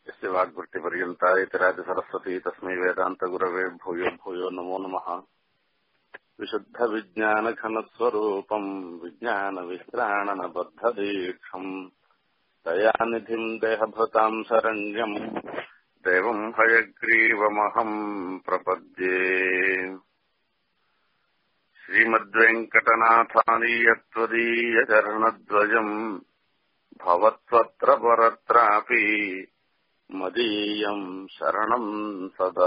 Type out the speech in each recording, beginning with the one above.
यस्य वाग्वृत्तिपर्यन्ता इति राजसरस्वती तस्मै वेदान्तगुरवे भूयो भूयो नमो नमः विशुद्धविज्ञानघनस्वरूपम् विज्ञानविश्राणनबद्धदीक्षम् दयानिधिम् देहभृताम् शरण्यम् देवम् हयग्रीवमहम् प्रपद्ये श्रीमद्वेङ्कटनाथानीयत्वदीयचरणद्वयम् भवत्वत्र परत्रापि मदीयम् शरणम् सदा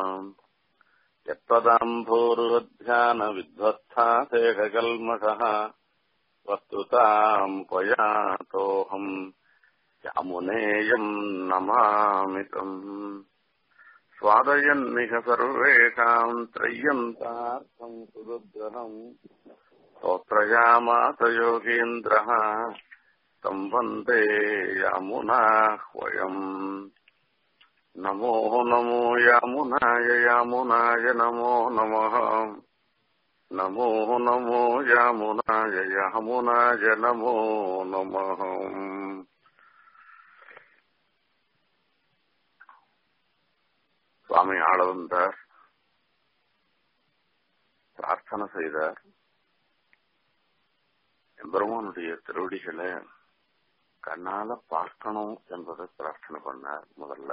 यत्पदाम्भोरुवध्यानविध्वस्थातेककल्मषः वस्तुताम् त्वयातोऽहम् यामुनेयम् नमामितम् स्वादयन्निह सर्वेषाम् त्रय्यन्तार्थम् सुदुग्रहम् स्तोत्रयामास योगीन्द्रः तम् वन्दे यामुनाह्वयम् नमो नमो यामुनाय यामुनाय नमो नमः नमो नमो यामुनाय यामुनाय नमो नमः சுவாமி ஆள வந்தார் பிரார்த்தனை செய்தார் எம்பெருமானுடைய திருவடிகளை கண்ணால பார்க்கணும் என்பதை பிரார்த்தனை பண்ணார் முதல்ல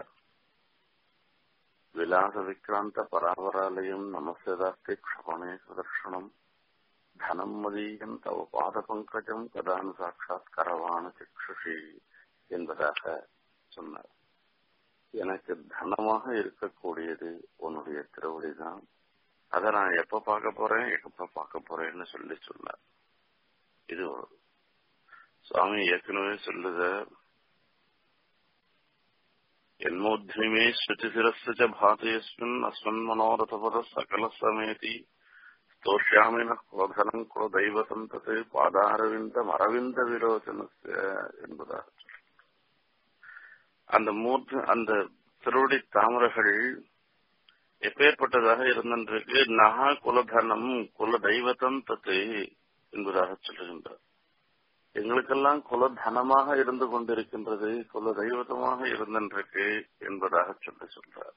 விலாச விக்ராந்த பராபராலயம் நமசதாஸ்தி க்ஷபணே சுதர்ஷனம் தனம் மதீயம் தவ பாத பங்கஜம் கதானு சாட்சாத் கரவான சிக்ஷுஷி என்பதாக சொன்னார் எனக்கு தனமாக இருக்கக்கூடியது உன்னுடைய திருவடி தான் அதை நான் எப்ப பார்க்க போறேன் எப்ப பார்க்க போறேன்னு சொல்லி சொன்னார் இது சுவாமி ஏற்கனவே சொல்லுத என்மோத்ரிமே ஸ்ருதிசிரஸ்ய பாதயஸ்மின் அஸ்மன் மனோரதபத சகல சமேதி ஸ்தோஷாமின குலதனம் குலதெய்வதம் தது பாதாரவிந்தம் அரவிந்த விரோச்சனஸ்ய என்பதாக அந்த மூர்த்தி அந்த திருவடி தாமரைகள் எப்பேற்பட்டதாக இருந்திருக்கு நகா குலதனம் குல தெய்வத்தம் தத்து என்பதாக சொல்லுகின்றார் எங்களுக்கெல்லாம் குலதனமாக இருந்து கொண்டிருக்கின்றது குல தெய்வத்தமாக இருந்திருக்கு என்பதாக சொல்லி சொல்றார்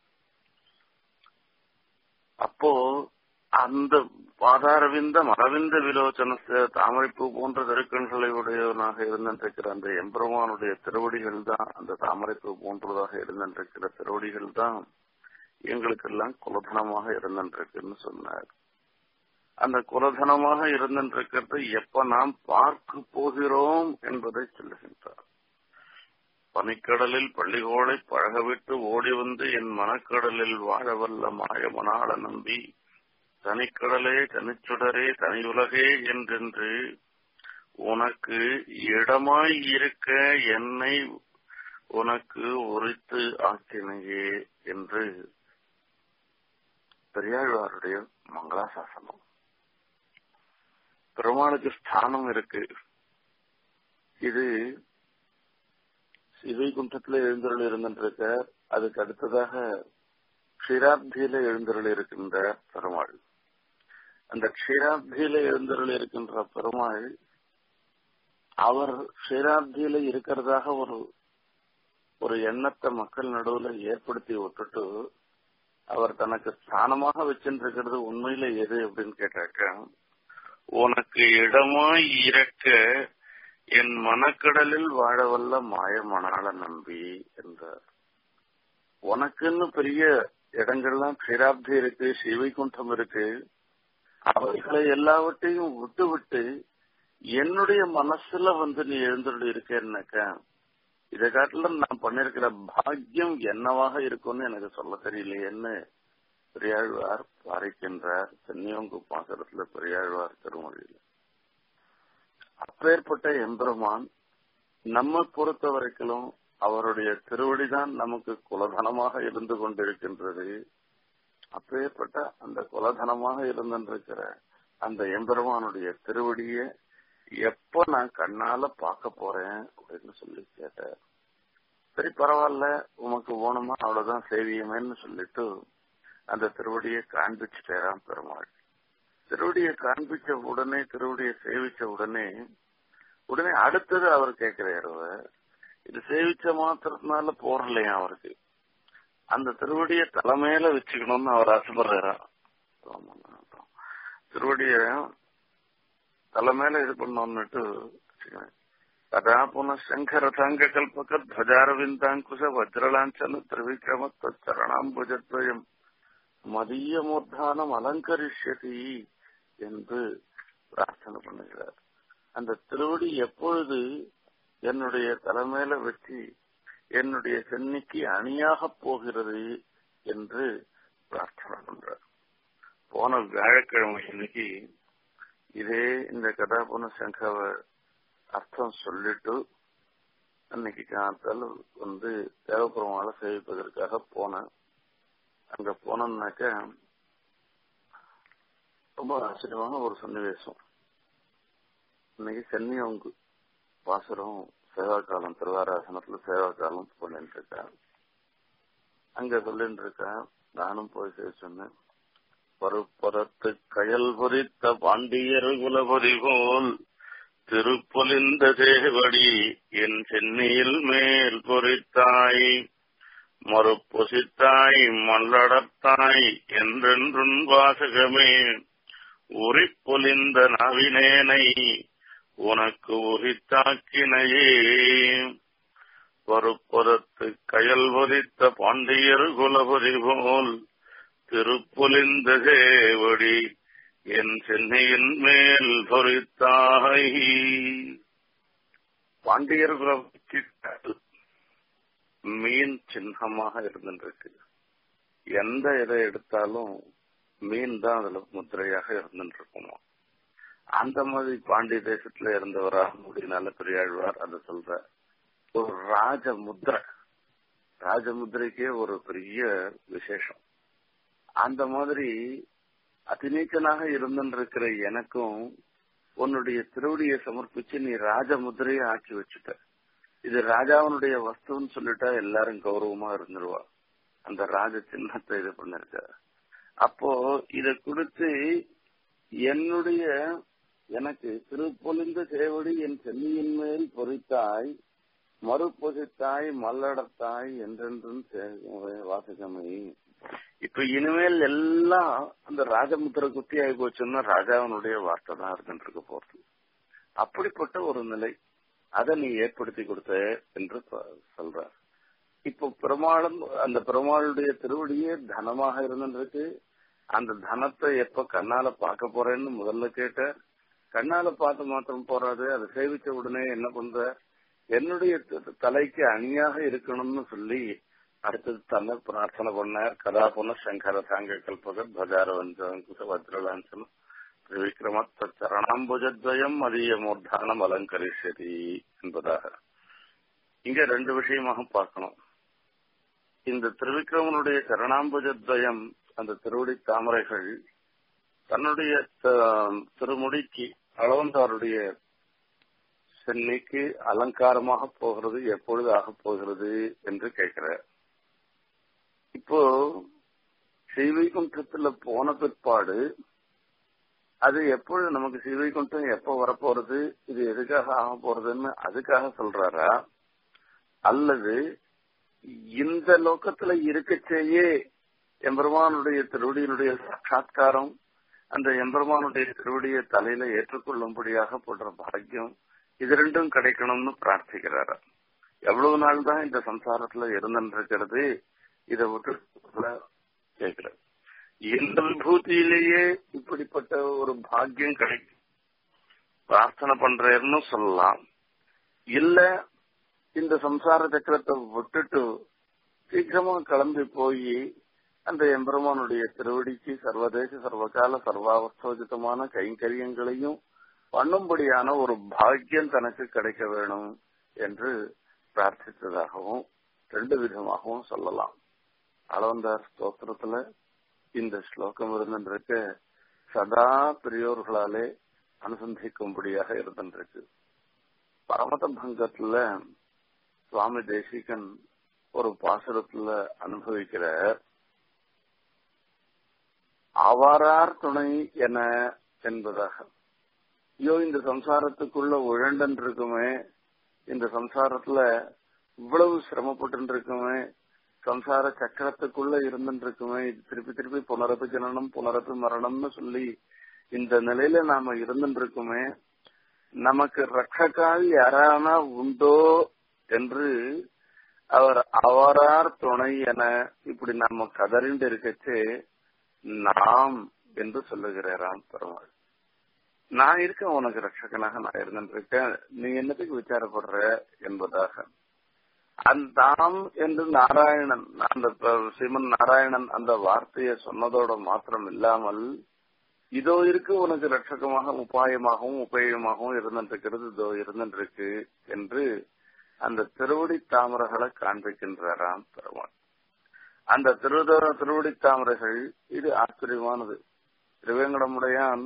அப்போ அந்த பாதாரவிந்த மரவிந்த விலோச்சன தாமரைப்பூ போன்ற திருக்கண்களை உடையவனாக இருந்திருக்கிற அந்த எம்பெருமானுடைய திருவடிகள் தான் அந்த தாமரைப்பூ போன்றதாக இருந்திருக்கிற திருவடிகள் தான் எங்களுக்கெல்லாம் குலதனமாக இருந்திருக்குன்னு சொன்னார் அந்த குலதனமாக இருந்திருக்கிறது எப்ப நாம் பார்க்க போகிறோம் என்பதை சொல்லுகின்றார் பனிக்கடலில் பள்ளிகோளை பழகவிட்டு ஓடி வந்து என் மனக்கடலில் வாழ வல்ல மாயமனாள நம்பி தனிக்கடலே தனிச்சுடரே தனியுலகே என்றென்று உனக்கு இடமாய் இருக்க என்னை உனக்கு உரித்து ஆக்கினையே என்று பெரியாழ்வாருடைய மங்களாசாசனம் பெருமாளுக்கு ஸ்தானம் இருக்கு இது சிவைகுண்டத்துல எழுந்தருள் இருந்திருக்க அதுக்கு அடுத்ததாக க்ஷீராப்தியில எழுந்தருள் இருக்கின்ற பெருமாள் அந்த க்ஷீராப்தியில எழுந்தருள் இருக்கின்ற பெருமாள் அவர் க்ஷீராப்தியில இருக்கிறதாக ஒரு ஒரு எண்ணத்தை மக்கள் நடுவுல ஏற்படுத்தி விட்டுட்டு அவர் தனக்கு ஸ்தானமாக வச்சிருக்கிறது உண்மையில எது அப்படின்னு கேட்டாக்க உனக்கு இடமாய் இறக்க என் மனக்கடலில் வாழவல்ல மாயமனால நம்பி என்றார் உனக்குன்னு பெரிய இடங்கள்லாம் க்ஷீராப்தி இருக்கு சிவைகுண்டம் இருக்கு அவைகளை எல்லாவற்றையும் விட்டு விட்டு என்னுடைய மனசுல வந்து நீ எழுந்துள்ள இருக்கேன்னாக்க இதை காட்டிலும் நான் பண்ணிருக்கிற பாக்கியம் என்னவாக இருக்கும்னு எனக்கு சொல்ல தெரியலையேன்னு பெரியாழ்வார் பாரிக்கின்றார் சென்னியோங்கு பாசரத்துல பெரியாழ்வார் திருமொழியில் அப்பேற்பட்ட எம்பெருமான் நம்ம பொறுத்த வரைக்கும் அவருடைய திருவடிதான் நமக்கு குலதனமாக இருந்து கொண்டிருக்கின்றது அப்பேற்பட்ட அந்த குலதனமாக இருந்திருக்கிற அந்த எம்பெருமானுடைய திருவடிய எப்ப நான் கண்ணால பார்க்க போறேன் அப்படின்னு சொல்லி கேட்டார் சரி பரவாயில்ல உமக்கு போகணுமா அவ்வளவுதான் சேவியமேன்னு சொல்லிட்டு அந்த திருவடியை காண்பிச்சுட்டேராம் பெருமாள் திருவடியை காண்பிச்ச உடனே திருவடியை சேவிச்ச உடனே உடனே அடுத்தது அவர் கேட்கிறாரு இது சேவிச்ச மாத்திரத்தினால போறலையா அவருக்கு அந்த திருவடிய தலைமையில வச்சுக்கணும்னு அவர் ஆசைப்படுறாரா திருவடிய தலைமையில இது பண்ணோம்னுட்டு கதா புன சங்கர சாங்க கல்பக துவஜாரவிந்தாங்குஷ வஜ்ரலாஞ்சன திரிவிக்ரம சரணாம்புஜத்வயம் மதிய மூர்தானம் அலங்கரிஷதி என்று பிரார்த்தனை பண்ணுகிறார் அந்த திருவடி எப்பொழுது என்னுடைய தலைமையில வச்சு என்னுடைய சென்னிக்கு அணியாக போகிறது என்று பிரார்த்தனை பண்றார் போன வியாழக்கிழமை இன்னைக்கு இதே இந்த கதாபுன சங்காவை அர்த்தம் சொல்லிட்டு அன்னைக்கு காலத்தால் வந்து தேவபெருமாளை சேவிப்பதற்காக போனேன் அங்க போனோம்னாக்க ரொம்ப ஆச்சரியமான ஒரு சன்னிவேசம் இன்னைக்கு சென்னியவங்கு வாசரம் சேவா காலம் திருவாராசனத்துல சேவா காலம் பண்ணிட்டு இருக்கேன் அங்க சொல்லிட்டு இருக்கேன் நானும் போய் சேவை சொன்னேன் பருப்பரத்து கயல் பொறித்த பாண்டியர் குலபொறி போல் திருப்பொலிந்த சேவடி என் சென்னியில் மேல் பொறித்தாய் மறுப்பொசித்தாய் மல்லடத்தாய் என்றென்றும் வாசகமே உரிப்பொலிந்த நவினேனை உனக்கு உரித்தாக்கினையே பருப்பதத்து கயல் பொதித்த பாண்டியர் குலபதி போல் திருப்பொலிந்த சேவடி என் சென்னையின் மேல் பொறித்தாய் பாண்டியர் குலபதி மீன் சின்னமாக இருந்துருக்கு எந்த இதை எடுத்தாலும் மீன் தான் அதுல முத்திரையாக இருந்துட்டு இருக்குமா அந்த மாதிரி பாண்டிய தேசத்துல இருந்தவரா முடினால பெரியாழ்வார் அதை சொல்ற ஒரு ராஜ முத்திரை ராஜமுத்திரைக்கே ஒரு பெரிய விசேஷம் அந்த மாதிரி அதிநீச்சனாக இருந்துருக்கிற எனக்கும் உன்னுடைய திருவடியை சமர்ப்பிச்சு நீ ராஜ முத்திரையை ஆக்கி வச்சுட்ட இது ராஜாவனுடைய வஸ்துன்னு சொல்லிட்டா எல்லாரும் கௌரவமா இருந்துருவா அந்த ராஜ சின்னத்தை இது பண்ணிருக்க அப்போ இத கொடுத்து என்னுடைய எனக்கு திருப்பொலிந்த சேவடி என் சென்னியின் மேல் பொறித்தாய் மறுபொசித்தாய் மல்லடத்தாய் என்றென்றும் வாசகமை இப்ப இனிமேல் எல்லாம் அந்த ராஜமுத்திர குத்தி ஆகி போச்சுன்னா ராஜாவனுடைய வார்த்தை தான் இருந்துட்டு போறது அப்படிப்பட்ட ஒரு நிலை அதை நீ ஏற்படுத்தி கொடுத்த என்று சொல்றார் இப்போ பெருமாளும் அந்த பெருமாளுடைய திருவடியே தனமாக இருந்துருக்கு அந்த தனத்தை எப்ப கண்ணால பார்க்க போறேன்னு முதல்ல கேட்ட கண்ணால பார்த்து மாத்திரம் போறாது அதை சேவிச்ச உடனே என்ன பண்ற என்னுடைய தலைக்கு அணியாக இருக்கணும்னு சொல்லி அடுத்தது தன்னை பிரார்த்தனை பண்ணார் கதாபுன சங்கர சாங்க கல்பக துவஜார வஞ்சகுச வஜ்ரலாஞ்சனம் திரிவிக்ரமத்த சரணாம்புஜத்வயம் அதிக மூர்தானம் அலங்கரிஷதி என்பதாக இங்க ரெண்டு விஷயமாக பார்க்கணும் இந்த திருவிக்ரமனுடைய சரணாம்புஜத்வயம் அந்த திருவடி தாமரைகள் தன்னுடைய திருமுடிக்கு அளவந்தாருடைய சென்னைக்கு அலங்காரமாக போகிறது எப்பொழுது ஆக போகிறது என்று கேட்கிறார் இப்போ ஸ்ரீவைகுண்டத்துல போன பிற்பாடு அது எப்பொழுது நமக்கு ஸ்ரீவைகுண்டம் எப்ப வரப்போறது இது எதுக்காக ஆக போறதுன்னு அதுக்காக சொல்றாரா அல்லது இந்த லோக்கத்துல இருக்கச்சேயே எம்பெருமானுடைய திருவடியினுடைய சாட்சா்காரம் அந்த எம்பெருமானுடைய திருவடியை தலையில ஏற்றுக்கொள்ளும்படியாக போன்ற பாக்கியம் இது ரெண்டும் கிடைக்கணும்னு பிரார்த்திக்கிறாரா எவ்வளவு நாள் தான் இந்த சம்சாரத்துல இருந்துருக்கிறது இதை விட்டு கேட்கிற இந்த விபூதியிலேயே இப்படிப்பட்ட ஒரு பாக்கியம் கிடைக்கும் பிரார்த்தனை பண்றேன்னு சொல்லலாம் இல்ல இந்த சம்சார சக்கரத்தை விட்டுட்டு சீக்கிரமா கிளம்பி போய் அந்த எம்பெருமானுடைய திருவடிக்கு சர்வதேச சர்வகால சர்வாவஸ்தோஜிதமான கைங்கரியங்களையும் பண்ணும்படியான ஒரு பாக்கியம் தனக்கு கிடைக்க வேணும் என்று பிரார்த்தித்ததாகவும் ரெண்டு விதமாகவும் சொல்லலாம் அளவந்தார் ஸ்தோத்திரத்துல இந்த ஸ்லோகம் இருந்துருக்கு சதா பெரியோர்களாலே அனுசந்திக்கும்படியாக இருந்துருக்கு பரமத பங்கத்துல சுவாமி தேசிகன் ஒரு பாசுரத்துல அனுபவிக்கிற ஆவாரார் துணை என என்பதாக ஐயோ இந்த சம்சாரத்துக்குள்ள உழண்டன் இருக்குமே இந்த சம்சாரத்துல இவ்வளவு சிரமப்பட்டு இருக்குமே சம்சார சக்கரத்துக்குள்ள இருந்துட்டு இருக்குமே இது திருப்பி திருப்பி புனரப்பி ஜனனம் புனரப்பி மரணம்னு சொல்லி இந்த நிலையில நாம இருந்துட்டு இருக்குமே நமக்கு ரட்சகால் யாரானா உண்டோ என்று அவர் அவரார் துணை என இப்படி நம்ம கதறிண்டு இருக்கச்சே நாம் என்று சொல்லுகிறாராம் பெருமாள் நான் இருக்கேன் உனக்கு ரட்சகனாக நான் இருந்திருக்கேன் நீ என்னத்துக்கு விசாரப்படுற என்பதாக அந்தாம் என்று நாராயணன் அந்த சிவன் நாராயணன் அந்த வார்த்தையை சொன்னதோட மாத்திரம் இல்லாமல் இதோ இருக்கு உனக்கு ரட்சகமாக உபாயமாகவும் உபயோகமாகவும் இருந்திருக்கிறது இதோ இருந்திருக்கு என்று அந்த திருவடி தாமரைகளை காண்பிக்கின்றாராம் பெருமாள் அந்த திருவத திருவடி தாமரைகள் இது ஆச்சரியமானது திருவேங்கடமுடையான்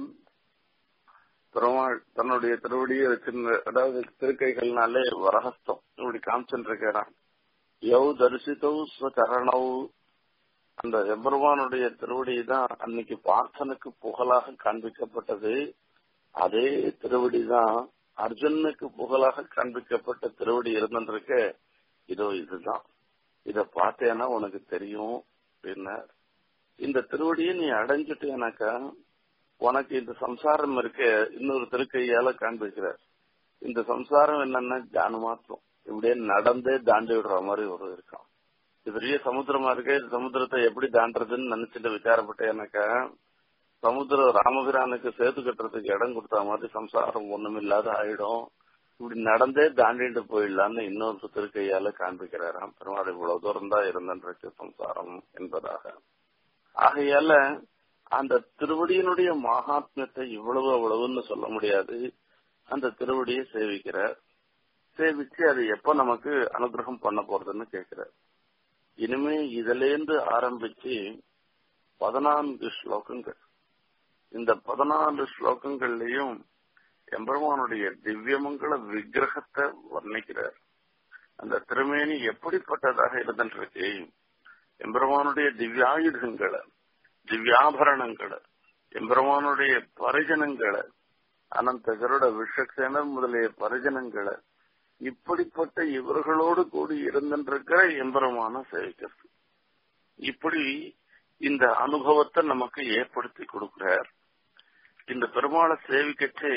பெருமாள் தன்னுடைய திருவடியை வச்சிருந்த அதாவது திருக்கைகள்னாலே வரஹஸ்தம் இப்படி காமிச்சுருக்கிறான் யவ் தரிசித்தவ் ஸ்வச்சரணவ் அந்த எம்பெருமானுடைய திருவடி தான் அன்னைக்கு பார்த்தனுக்கு புகழாக காண்பிக்கப்பட்டது அதே திருவடி தான் அர்ஜுனுக்கு புகழாக காண்பிக்கப்பட்ட திருவடி இருந்திருக்க இதோ இதுதான் இத பார்த்தேன்னா உனக்கு தெரியும் அப்படின்னார் இந்த திருவடியை நீ அடைஞ்சிட்டேனாக்கா உனக்கு இந்த சம்சாரம் இருக்க இன்னொரு திருக்கையால காண்பிக்கிறார் இந்த சம்சாரம் என்னன்னா ஜானு மாத்திரம் இப்படியே நடந்தே தாண்டி விடுற மாதிரி ஒரு இருக்கான் இது பெரிய சமுத்திரமா இருக்கு இந்த சமுத்திரத்தை எப்படி தாண்டதுன்னு நினைச்சிட்டு விசாரப்பட்டேனாக்கா சமுத்திரம் ராமபிரானுக்கு சேர்த்து கட்டுறதுக்கு இடம் கொடுத்த மாதிரி சம்சாரம் ஒண்ணுமில்லாத ஆயிடும் இப்படி நடந்தே தாண்டிட்டு போயிடலான்னு இன்னொரு திருக்கையால காண்பிக்கிறாராம் பெருமாள் இவ்வளவு தூரம் தான் இருந்திருக்கு சம்சாரம் என்பதாக ஆகையால அந்த திருவடியினுடைய மகாத்மியத்தை இவ்வளவு அவ்வளவுன்னு சொல்ல முடியாது அந்த திருவடியை சேவிக்கிறார் சேவிச்சு அது எப்ப நமக்கு அனுகிரகம் பண்ண போறதுன்னு கேட்கிறார் இனிமே இதுலேருந்து ஆரம்பிச்சு பதினான்கு ஸ்லோகங்கள் இந்த பதினாலு ஸ்லோகங்கள்லயும் எம்பெருமானுடைய திவ்யமங்கள விக்கிரகத்தை வர்ணிக்கிறார் அந்த திருமேனி எப்படிப்பட்டதாக இருந்துருக்கு எம்பெருமானுடைய திவ்யாயுதங்களை திவ்யாபரணங்களை எம்பெருமானுடைய பரிஜனங்களை அனந்த கருட விஷக்சேனர் முதலிய பரிஜனங்களை இப்படிப்பட்ட இவர்களோடு கூடி இருந்திருக்கிற எம்பெருமான சேவிக்கிறது இப்படி இந்த அனுபவத்தை நமக்கு ஏற்படுத்தி கொடுக்கிறார் இந்த பெருமாளை சேவிக்கச்சே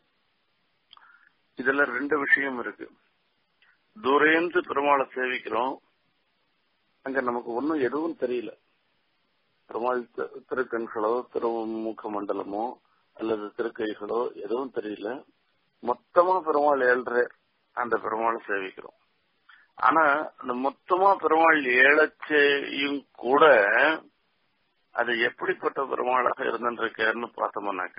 இதுல ரெண்டு விஷயம் இருக்கு தூரேந்து பெருமாளை சேவிக்கிறோம் அங்க நமக்கு ஒன்னும் எதுவும் தெரியல பெருமாள் திருக்கண்களோ திருமுக மண்டலமோ அல்லது திருக்கைகளோ எதுவும் தெரியல மொத்தமா பெருமாள் ஏழ்ற அந்த பெருமாளை சேவிக்கிறோம் ஆனா அந்த மொத்தமா பெருமாள் ஏழச்சையும் கூட அது எப்படிப்பட்ட பெருமாளாக இருந்திருக்காருன்னு பார்த்தோம்னாக்க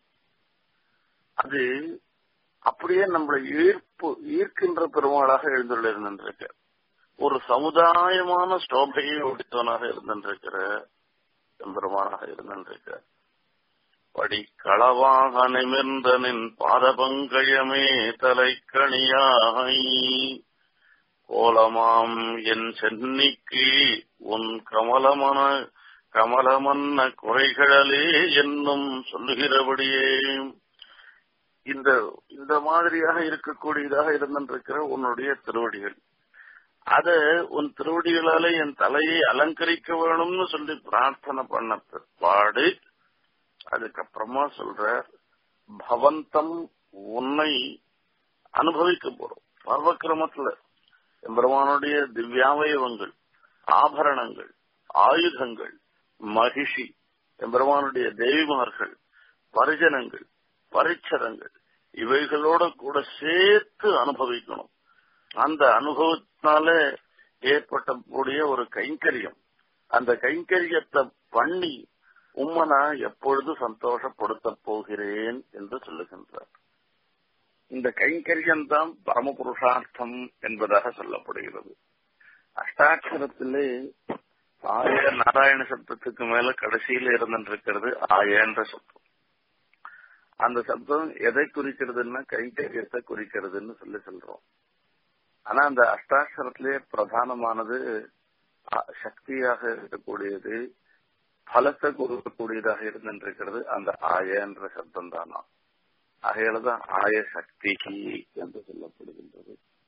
அது அப்படியே நம்மளை ஈர்ப்பு ஈர்க்கின்ற பெருமாளாக எழுந்துள்ள இருந்திருக்க ஒரு சமுதாயமான ஸ்டோபையை ஒடித்தவனாக இருந்திருக்கிற எம்பெருமானாக இருந்திருக்க படி களவாக நிமிர்ந்தனின் பாதபங்கயமே தலைக்கணியாய் கோலமாம் என் சென்னிக்கு உன் கமலமன கமலமன்ன குறைகளே என்னும் சொல்லுகிறபடியே இந்த இந்த மாதிரியாக இருக்கக்கூடியதாக இருந்திருக்கிற உன்னுடைய திருவடிகள் அத உன் திருவடிகளால என் தலையை அலங்கரிக்க வேணும்னு சொல்லி பிரார்த்தனை பண்ண பிற்பாடு அதுக்கப்புறமா சொல்ற பவந்தம் உன்னை அனுபவிக்க போறோம் பர்வக்கிரமத்துல எம்பெருமானுடைய திவ்யாவயவங்கள் ஆபரணங்கள் ஆயுதங்கள் மகிஷி எம்பெருமானுடைய தேவிமார்கள் பரிஜனங்கள் பரிச்சரங்கள் இவைகளோட கூட சேர்த்து அனுபவிக்கணும் அந்த அனுபவத்தினால ஏற்பட்டக்கூடிய ஒரு கைங்கரியம் அந்த கைங்கரியத்தை பண்ணி உம்மை நான் எப்பொழுது சந்தோஷப்படுத்த போகிறேன் என்று சொல்லுகின்றார் இந்த கைங்கரியம் தான் பரமபுருஷார்த்தம் என்பதாக சொல்லப்படுகிறது அஷ்டாட்சரத்திலே ஆய நாராயண சப்தத்துக்கு மேல கடைசியில இருந்திருக்கிறது ஆயன்ற சப்தம் அந்த சப்தம் எதை குறிக்கிறதுன்னா கைங்கரியத்தை குறிக்கிறதுன்னு சொல்லி சொல்றோம் ஆனா அந்த அஷ்டாட்சரத்திலே பிரதானமானது சக்தியாக இருக்கக்கூடியது பலத்தை கொடுக்கக்கூடியதாக இருந்திருக்கிறது அந்த ஆய என்ற சப்தம் தானா ஆகையாலதான் ஆய சக்தி என்று சொல்லப்படுகின்றது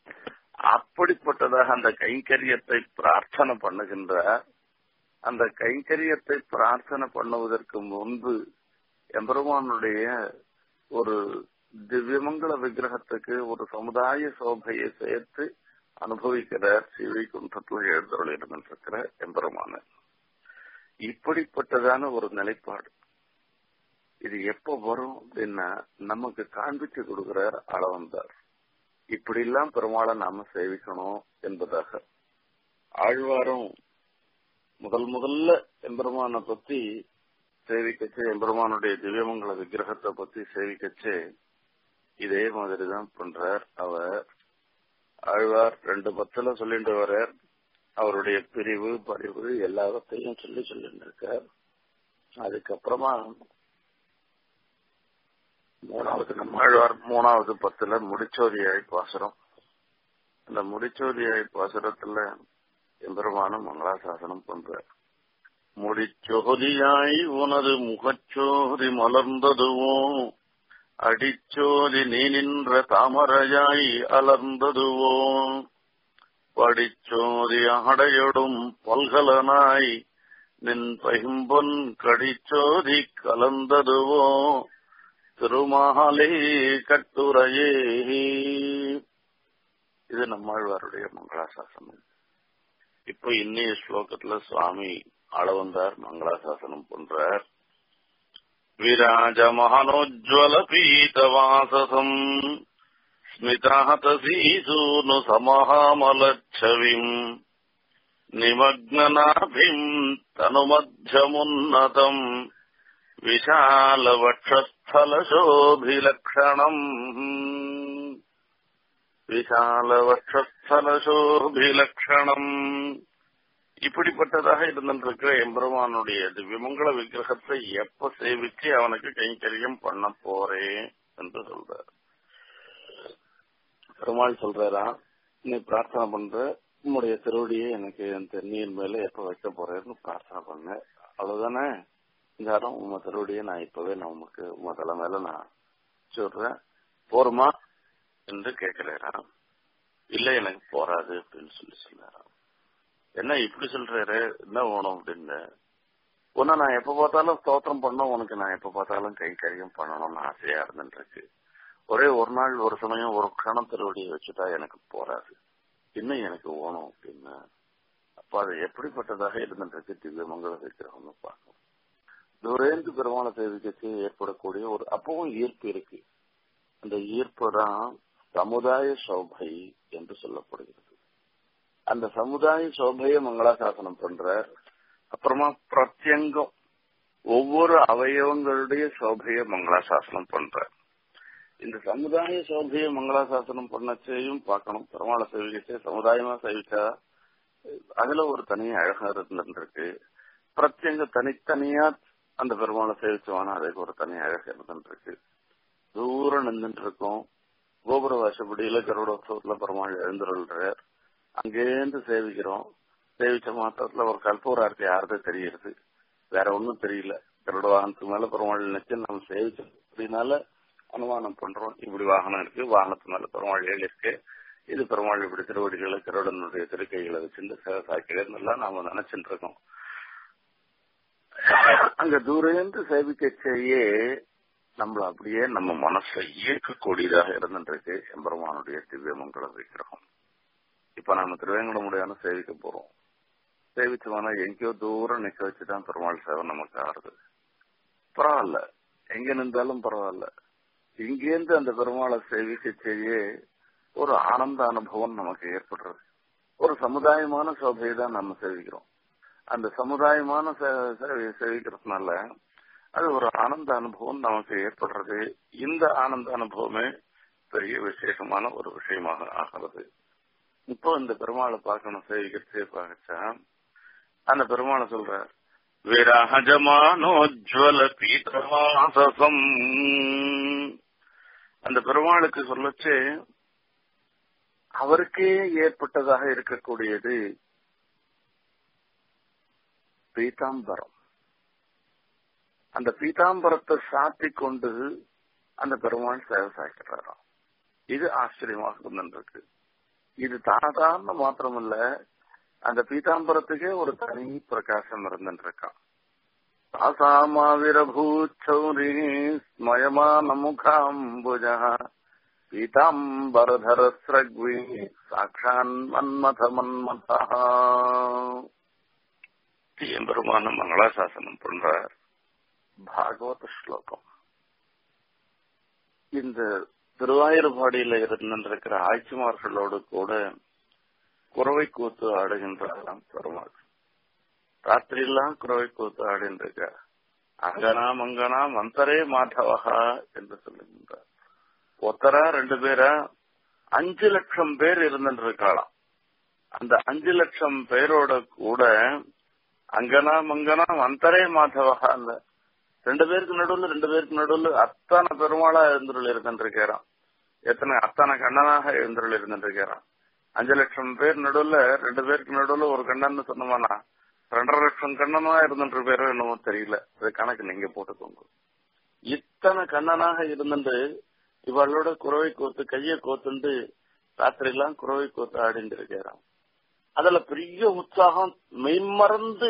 அப்படிப்பட்டதாக அந்த கைங்கரியத்தை பிரார்த்தனை பண்ணுகின்றார் அந்த கைங்கரியத்தை பிரார்த்தனை பண்ணுவதற்கு முன்பு எம்பெருமானுடைய ஒரு திவ்யமங்கல விக்கிரகத்துக்கு ஒரு சமுதாய சோபையை சேர்த்து அனுபவிக்கிறார் சிவை குன்றத்துல எழுந்தருள் இருந்திருக்கிற எம்பெருமான இப்படிப்பட்டதான ஒரு நிலைப்பாடு இது எப்ப வரும் அப்படின்னா நமக்கு காண்பிச்சு கொடுக்கிறார் அளவந்தார் இப்படி எல்லாம் பெருமாளை நாம சேவிக்கணும் என்பதாக ஆழ்வாரும் முதல் முதல்ல எம்பெருமானை பத்தி சேவிக்கச்சு எம்பெருமானுடைய திவ்யமங்கல விக்கிரகத்தை பத்தி சேவிக்கச்சு இதே மாதிரிதான் பண்றார் அவர் ஆழ்வார் ரெண்டு பத்துல சொல்லிட்டு வர்றார் அவருடைய பிரிவு பரிவு எல்லாத்தையும் சொல்லி சொல்லிட்டு இருக்கார் அதுக்கப்புறமா மூணாவது நம்ம ஆழ்வார் மூணாவது பத்துல முடிச்சோதியாய் பாசுரம் அந்த முடிச்சோதியாய் பாசுரத்துல எம்பெருமான மங்களாசாசனம் பண்றார் முடிச்சோதியாய் உனது முகச்சோதி மலர்ந்ததுவோ அடிச்சோதி நீ நின்ற தாமரையாய் அலர்ந்ததுவோ படிச்சோதி அடையொடும் பல்கலனாய் நின் பகிம்பொன் கடிச்சோதி கலந்ததுவோ திருமாலே கட்டுரையே இது நம்மாழ்வாருடைய மங்களாசாசனம் இப்ப இன்னைய ஸ்லோகத்துல சுவாமி அளவந்தார் மங்களாசாசனம் பண்றார் விராஜமஹனோஜ்வல பீதவாசசம் ஸ்மிதாதசீசூனு சமஹாமலச்சவிம் நிமக்னநாபிம் தனுமத்தியமுன்னதம் விஷாலவक्षस्थलशोभिलक्षणम् விஷாலவक्षस्थलशोभिलक्षणम् இப்படிப்பட்டதாக இருந்திருக்கிற எம்பெருமானுடைய திவ்யமங்கல விக்கிரகத்தை எப்ப சேவிச்சு அவனுக்கு கைங்கரியம் பண்ண போறேன் என்று சொல்றார் பெருமாள் சொல்றாரா நீ பிரார்த்தனை பண்ற உன்னுடைய திருவடியை எனக்கு என் தென்னீர் மேல எப்ப வைக்க போறேன்னு பிரார்த்தனை பண்ண அவ்வளவுதானே இருந்தாலும் உங்க திருவடியை நான் இப்பவே நான் உமக்கு உங்க தலை மேல நான் சொல்றேன் போருமா என்று கேட்கிறாராம் இல்ல எனக்கு போறாது அப்படின்னு சொல்லி சொன்னாராம் என்ன இப்படி சொல்றாரு என்ன வேணும் அப்படின்னு உன்னை நான் எப்ப பார்த்தாலும் ஸ்தோத்திரம் பண்ணோம் உனக்கு நான் எப்ப பார்த்தாலும் கை கரியம் பண்ணணும்னு ஆசையா இருந்துருக்கு ஒரே ஒரு நாள் ஒரு சமயம் ஒரு கணம் திருவடியை வச்சுட்டா எனக்கு போறாது இன்னும் எனக்கு ஓணும் அப்படின்னு அப்ப அது எப்படிப்பட்டதாக இருந்துருக்கு திவ்ய மங்கள விக்கிரகம்னு பார்க்கணும் துரேந்து பெருமான சேவிக்கச்சு ஏற்படக்கூடிய ஒரு அப்பவும் ஈர்ப்பு இருக்கு அந்த ஈர்ப்பு தான் சமுதாய சோபை என்று சொல்லப்படுகிறது அந்த சமுதாய சோபையை மங்களாசாசனம் பண்ற அப்புறமா பிரத்யங்கம் ஒவ்வொரு அவயவங்களுடைய சோபையை மங்களாசாசனம் பண்ற இந்த சமுதாய சோபையை மங்களாசாசனம் பண்ணச்சையும் பார்க்கணும் பெருமாளை சேவிக்கச்சே சமுதாயமா சேவிச்சா அதுல ஒரு தனி அழகா இருந்துருக்கு பிரத்யங்க தனித்தனியா அந்த பெருமாளை சேவிச்சவானா அதுக்கு ஒரு தனி அழகு இருந்துருக்கு தூரம் நின்றுட்டு இருக்கோம் கோபுர வாசப்படியில கருடோத்சவத்துல பெருமாள் எழுந்துருள்றார் அங்கேருந்து சேவிக்கிறோம் சேவிச்ச மாத்திரத்துல ஒரு கல்பூரா இருக்கு யாருதே தெரியுது வேற ஒன்னும் தெரியல கருட வாகனத்துக்கு மேல பெருமாள் நினைச்சு நம்ம சேவிச்சோம் அப்படின்னால அனுமானம் பண்றோம் இப்படி வாகனம் இருக்கு வாகனத்து மேல பெருமாள் ஏழு இருக்கு இது பெருமாள் இப்படி திருவடிகளை கருடனுடைய திருக்கைகளை வச்சிருந்து சேவசாக்கிறேன்னு எல்லாம் நாம நினைச்சுட்டு இருக்கோம் அங்க தூரந்து சேவிக்க செய்ய நம்மள அப்படியே நம்ம மனசை ஈர்க்கக்கூடியதாக இருந்துருக்கு எம்பெருமானுடைய திவ்யமங்கள விக்கிரகம் இப்ப நம்ம திருவேங்கடமுடியான சேவிக்க போறோம் சேவிச்சோம்னா எங்கேயோ தூரம் நிக்க வச்சுதான் பெருமாள் சேவை நமக்கு ஆறுது பரவாயில்ல எங்க நின்றாலும் பரவாயில்ல இங்கேருந்து அந்த பெருமாளை சேவிக்க செய்ய ஒரு ஆனந்த அனுபவம் நமக்கு ஏற்படுறது ஒரு சமுதாயமான சோபையை தான் நம்ம சேவிக்கிறோம் அந்த சமுதாயமான சேவிக்கிறதுனால அது ஒரு ஆனந்த அனுபவம் நமக்கு ஏற்படுறது இந்த ஆனந்த அனுபவமே பெரிய விசேஷமான ஒரு விஷயமாக ஆகிறது இப்போ இந்த பெருமாளை பார்க்கணும் சேவிக்கிறதே பார்க்கச்சா அந்த பெருமாளை சொல்ற விராஜமானோஜ்வல பீதவாசம் அந்த பெருமாளுக்கு சொல்லச்சு அவருக்கே ஏற்பட்டதாக இருக்கக்கூடியது பீதாம்பரம் அந்த பீதாம்பரத்தை சாத்தி கொண்டு அந்த பெருமாள் சேவை சாய்க்கிறாராம் இது ஆச்சரியமாக இருந்திருக்கு இது சாதாரண மாத்திரமல்ல அந்த பீதாம்பரத்துக்கே ஒரு தனி பிரகாசம் இருந்துருக்கான் தாசாமாவிரபூச்சௌரி ஸ்மயமான முகாம்புஜ பீதாம்பரதரஸ்ரக்வி சாட்சான் மன்மத மன்மதா எம்பெருமான மங்களாசாசனம் பண்றார் பாகவத ஸ்லோகம் இந்த திருவாயூர்பாடியில இருந்திருக்கிற ஆட்சிமார்களோடு கூட குறவை கூத்து ஆடுகின்றாராம் பெருமாள் ராத்திரியெல்லாம் குறவை கூத்து ஆடின்றிருக்க அங்கனா மங்கனா மந்தரே மாதவகா என்று சொல்லுகின்றார் ஒத்தரா ரெண்டு பேரா அஞ்சு லட்சம் பேர் இருந்துருக்காளாம் அந்த அஞ்சு லட்சம் பேரோட கூட அங்கனா மங்கனா மந்தரே மாதவகா அந்த ரெண்டு பேருக்கு நடுவில் ரெண்டு பேருக்கு நடுவில் அத்தனை பெருமாளா எழுந்துருள் இருந்துருக்கிறான் எத்தனை அத்தனை கண்ணனாக எழுந்துருள் இருந்துருக்கிறான் அஞ்சு லட்சம் பேர் நடுவுல ரெண்டு பேருக்கு நடுவுல ஒரு கண்ணன்னு சொன்னோமானா ரெண்டரை லட்சம் கண்ணனா இருந்துட்டு பேரோ என்னமோ தெரியல அது கணக்கு நீங்க போட்டுக்கோங்க இத்தனை கண்ணனாக இருந்துட்டு இவளோட குறவை கோத்து கைய கோத்துண்டு ராத்திரி எல்லாம் குறவை கோத்து ஆடிட்டு இருக்கிறான் அதுல பெரிய உற்சாகம் மெய்மறந்து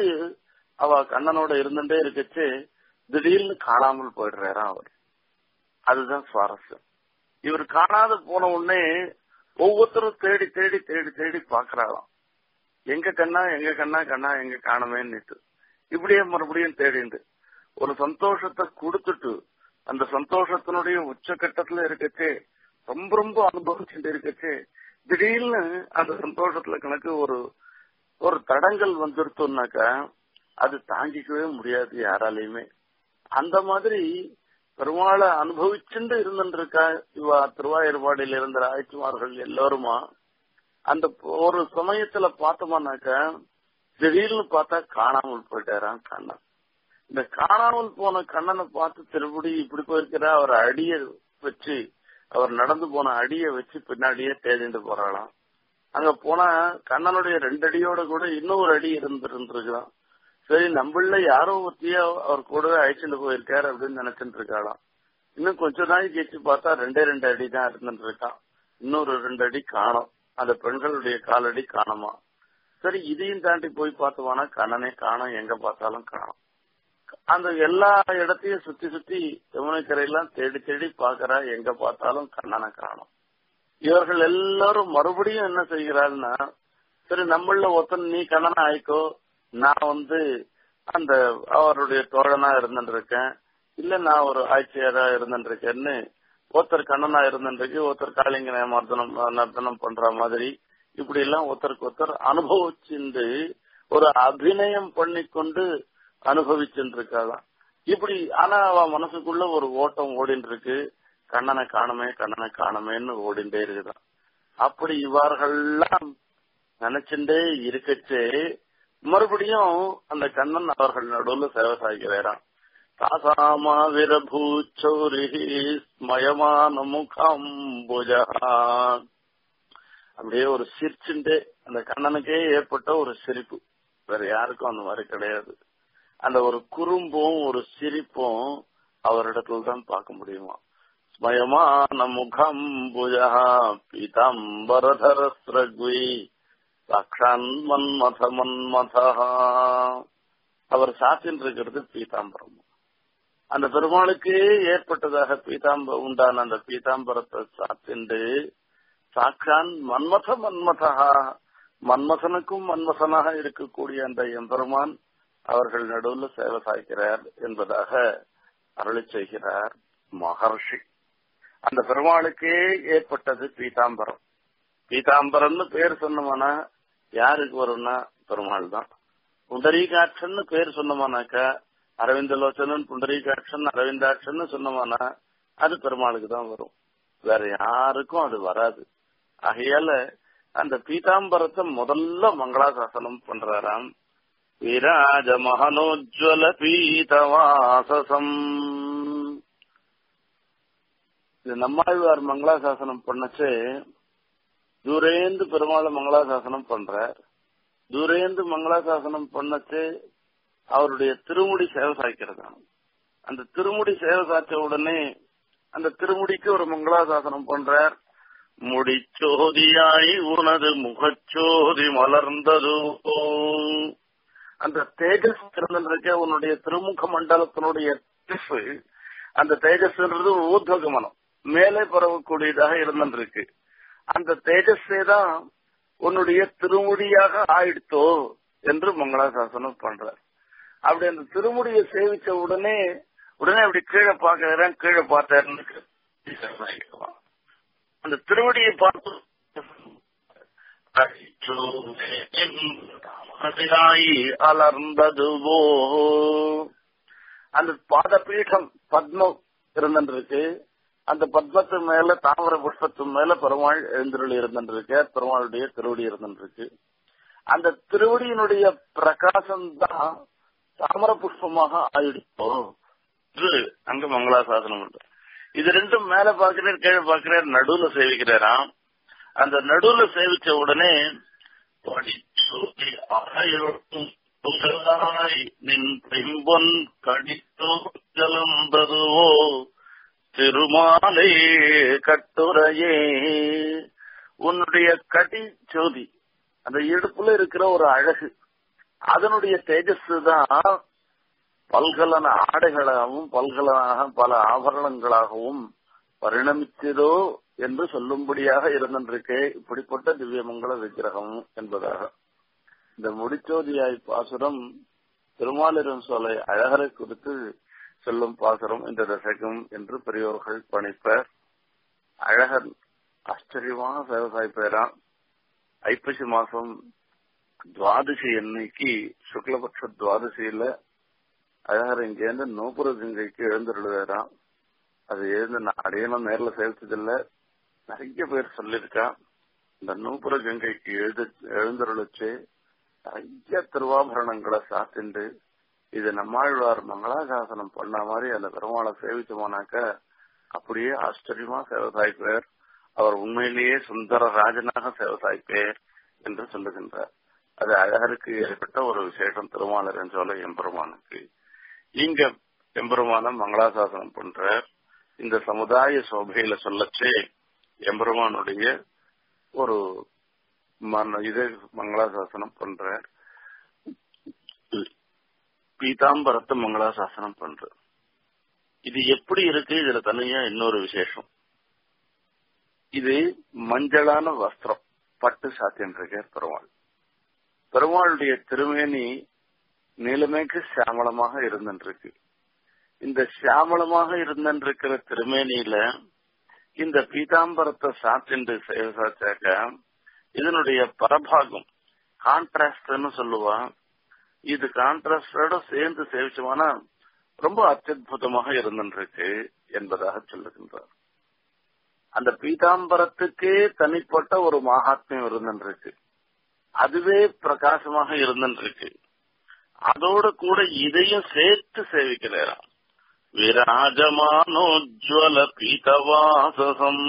அவ கண்ணனோட இருந்துட்டே இருக்கச்சு திடீர்னு காணாமல் போயிடுறாராம் அவர் அதுதான் சுவாரஸ்யம் இவர் காணாத போன உடனே ஒவ்வொருத்தரும் தேடி தேடி தேடி தேடி பாக்குறாராம் எங்க கண்ணா எங்க கண்ணா கண்ணா எங்க காணமேன்னுட்டு இப்படியே மறுபடியும் தேடிண்டு ஒரு சந்தோஷத்தை கொடுத்துட்டு அந்த சந்தோஷத்தினுடைய உச்சகட்டத்துல இருக்கச்சே ரொம்ப ரொம்ப அனுபவிச்சுட்டு இருக்கச்சே திடீர்னு அந்த சந்தோஷத்துல கணக்கு ஒரு ஒரு தடங்கள் வந்துருத்தோம்னாக்கா அது தாங்கிக்கவே முடியாது யாராலையுமே அந்த மாதிரி பெருமாளை அனுபவிச்சுட்டு இருந்துருக்கா இவா திருவாயூர்பாடியில் இருந்த ஆய்ச்சிமார்கள் எல்லோருமா அந்த ஒரு சமயத்துல பார்த்தோம்னாக்கா திடீர்னு பார்த்தா காணாமல் போயிட்டாராம் கண்ணன் இந்த காணாமல் போன கண்ணனை பார்த்து திருப்படி இப்படி போயிருக்கிற அவர் அடிய வச்சு அவர் நடந்து போன அடிய வச்சு பின்னாடியே தேடிட்டு போறாளாம் அங்க போனா கண்ணனுடைய ரெண்டு அடியோட கூட இன்னொரு அடி இருந்துருந்துருக்குதான் சரி நம்மள யாரோ ஒத்தியா அவர் கூடவே அழைச்சிட்டு போயிருக்காரு அப்படின்னு நினைச்சிட்டு இருக்காளாம் இன்னும் கொஞ்ச நாள் கழிச்சு பார்த்தா ரெண்டே ரெண்டு அடி தான் இருந்துட்டு இருக்கான் இன்னொரு ரெண்டு அடி காணும் அந்த பெண்களுடைய காலடி காணுமா சரி இதையும் தாண்டி போய் பார்த்தோம்னா கண்ணனே காணும் எங்க பார்த்தாலும் காணும் அந்த எல்லா இடத்தையும் சுத்தி சுத்தி யமுனை கரையெல்லாம் தேடி தேடி பாக்குறா எங்க பார்த்தாலும் கண்ணனை காணும் இவர்கள் எல்லாரும் மறுபடியும் என்ன செய்கிறாள்னா சரி நம்மள ஒருத்தன் நீ கண்ணனை ஆயிக்கோ நான் வந்து அந்த அவருடைய தோழனா இருந்துட்டு இருக்கேன் இல்ல நான் ஒரு ஆட்சியரா இருந்துட்டு இருக்கேன்னு ஒருத்தர் கண்ணனா இருந்துருக்கு ஒருத்தர் காளிங்க மர்தனம் நர்த்தனம் பண்ற மாதிரி இப்படி எல்லாம் ஒருத்தருக்கு ஒருத்தர் அனுபவிச்சுண்டு ஒரு அபிநயம் பண்ணிக்கொண்டு அனுபவிச்சுட்டு இருக்காதான் இப்படி ஆனா அவ மனசுக்குள்ள ஒரு ஓட்டம் ஓடிட்டு இருக்கு கண்ணனை காணமே கண்ணனை காணமேன்னு ஓடிண்டே இருக்குதான் அப்படி இவர்கள்லாம் நினைச்சுட்டே இருக்கச்சே மறுபடியும் அந்த கண்ணன் அவர்கள் நடுவுல சேவை சாய்கிறாராம் தாசாமா விரபூச்சௌரி ஸ்மயமான முகாம்புஜா அப்படியே ஒரு சிரிச்சுண்டே அந்த கண்ணனுக்கே ஏற்பட்ட ஒரு சிரிப்பு வேற யாருக்கும் அந்த மாதிரி கிடையாது அந்த ஒரு குறும்பும் ஒரு சிரிப்பும் அவரிடத்துல தான் பார்க்க முடியுமா ஸ்மயமான முகம் புஜா பீதாம்பரதரஸ்ரக்வி சாட்சான் மன்மத மன்மதா அவர் சாத்தின் இருக்கிறது பீதாம்பரம் அந்த பெருமாளுக்கு ஏற்பட்டதாக பீதாம்ப உண்டான அந்த பீதாம்பரத்தை சாத்திண்டு சாட்சான் மன்மத மன்மதா மன்மசனுக்கும் மன்மசனாக இருக்கக்கூடிய அந்த எம்பெருமான் அவர்கள் நடுவில் சேவை சாய்க்கிறார் என்பதாக அருளி செய்கிறார் மகர்ஷி அந்த பெருமாளுக்கே ஏற்பட்டது பீதாம்பரம் பீதாம்பரம்னு பேர் சொன்னோம்னா யாருக்கு வரும்னா பெருமாள் தான் புண்டரீகாட்சன்னு பேர் சொன்னோமானாக்கா அரவிந்தலோச்சனன் புண்டரீகாட்சன் அரவிந்தாட்சன் சொன்னோம்னா அது பெருமாளுக்கு தான் வரும் வேற யாருக்கும் அது வராது ஆகையால அந்த பீதாம்பரத்தை முதல்ல மங்களாசாசனம் பண்றாராம் விராஜ மகனோஜ்வல பீதவாசசம் இது நம்மாழ்வார் மங்களாசாசனம் பண்ணச்சு தூரேந்து பெருமாளை மங்களாசாசனம் பண்றார் தூரேந்து மங்களாசாசனம் பண்ணச்சு அவருடைய திருமுடி சேவை சாய்க்கிறதாம் அந்த திருமுடி சேவை சாய்ச்ச உடனே அந்த திருமுடிக்கு ஒரு மங்களாசாசனம் பண்றார் முடிச்சோதியாய் உனது முகச்சோதி மலர்ந்தது அந்த தேஜஸ் இருக்க உன்னுடைய திருமுக மண்டலத்தினுடைய திசு அந்த தேஜஸ்ன்றது ஊர்துவகமனம் மேலே பரவக்கூடியதாக இருந்திருக்கு அந்த தேஜஸே தான் உன்னுடைய திருமுடியாக ஆயிடுத்தோ என்று மங்களாசாசனம் பண்றார் அப்படி அந்த திருமுடியை சேவிச்ச உடனே உடனே அப்படி கீழே பார்க்கிறேன் கீழே பார்த்தாருன்னு அந்த திருவடியை பார்த்து அலர்ந்ததுவோ அந்த பாதபீடம் பத்மம் இருந்திருக்கு அந்த பத்மத்து மேல தாமர புஷ்பத்து மேல பெருமாள் எழுந்தருளி இருந்திருக்கு பெருமாளுடைய திருவடி இருந்திருக்கு அந்த திருவடியினுடைய பிரகாசம் தான் தாமர புஷ்பமாக ஆயிடுச்சோம் என்று அங்க மங்களாசாசனம் உண்டு இது ரெண்டும் மேல பாக்குறார் கீழே பாக்குறார் நடுவுல சேவிக்கிறாராம் அந்த நடுவுல சேவிச்ச உடனே நின் பிம்பொன் கடித்தோ ஜலம்பதுவோ திருமாலே கட்டுரையே உன்னுடைய கடி ஜோதி அந்த இடுப்புல இருக்கிற ஒரு அழகு அதனுடைய தேஜஸ் தான் பல்கலன ஆடைகளாகவும் பல்கலனாக பல ஆபரணங்களாகவும் பரிணமித்ததோ என்று சொல்லும்படியாக இருந்திருக்கே இப்படிப்பட்ட திவ்யமங்கல விக்கிரகம் என்பதாக இந்த முடிச்சோதியாய் பாசுரம் திருமாலிரம் சோலை அழகரை குறித்து சொல்லும் பாசுரம் இந்த தசகம் என்று பெரியோர்கள் பணிப்பர் அழகர் ஆச்சரியமான விவசாய பேரான் ஐப்பசி மாசம் துவாதசி அன்னைக்கு சுக்லபக்ஷ துவாதசியில அழகர் இங்கேருந்து நூபுர கங்கைக்கு எழுந்துருவாராம் அது எழுந்து நான் அடையணும் நேரில் சேர்த்ததில்ல நிறைய பேர் சொல்லியிருக்கா இந்த நூபுர கங்கைக்கு எழுது எழுந்தருளிச்சு நிறைய திருவாபரணங்களை சாத்திண்டு இது நம்மாழ்வார் மங்களாசாசனம் பண்ண மாதிரி அந்த பெருமாளை சேவிச்சோமானாக்க அப்படியே ஆச்சரியமா சேவசாய்ப்பேர் அவர் உண்மையிலேயே சுந்தர ராஜனாக சேவசாய்ப்பேர் என்று சொல்லுகின்றார் அது அழகருக்கு ஏற்பட்ட ஒரு விசேஷம் திருமாலரன் சோலை எம்பெருமானுக்கு இங்க எம்பெருமான மங்களாசாசனம் பண்ற இந்த சமுதாய சோபையில சொல்லச்சே எம்பெருமானுடைய ஒரு இது மங்களாசாசனம் பண்ற பீதாம்பரத்தை மங்களாசாசனம் பண்ற இது எப்படி இருக்கு இதுல தனியா இன்னொரு விசேஷம் இது மஞ்சளான வஸ்திரம் பட்டு சாத்தியம் இருக்க பெருமாள் பெருமாளுடைய திருமேனி நீலமேக்கு சியாமளமாக இருந்திருக்கு இந்த சியாமளமாக இருந்திருக்கிற திருமேனியில இந்த பீதாம்பரத்தை சாத்திண்டு சாச்சாக்க இதனுடைய பரபாகம் கான்ட்ராஸ்ட்னு சொல்லுவா இது கான்ட்ராஸ்டோட சேர்ந்து சேவிச்சோம்னா ரொம்ப அத்தியுதமாக இருந்திருக்கு என்பதாக சொல்லுகின்றார் அந்த பீதாம்பரத்துக்கே தனிப்பட்ட ஒரு மகாத்மியம் இருந்திருக்கு அதுவே பிரகாசமாக இருந்திருக்கு அதோட கூட இதையும் சேர்த்து சேவிக்கிறாராம் விராஜமானோஜ்வல பீதவாசசம்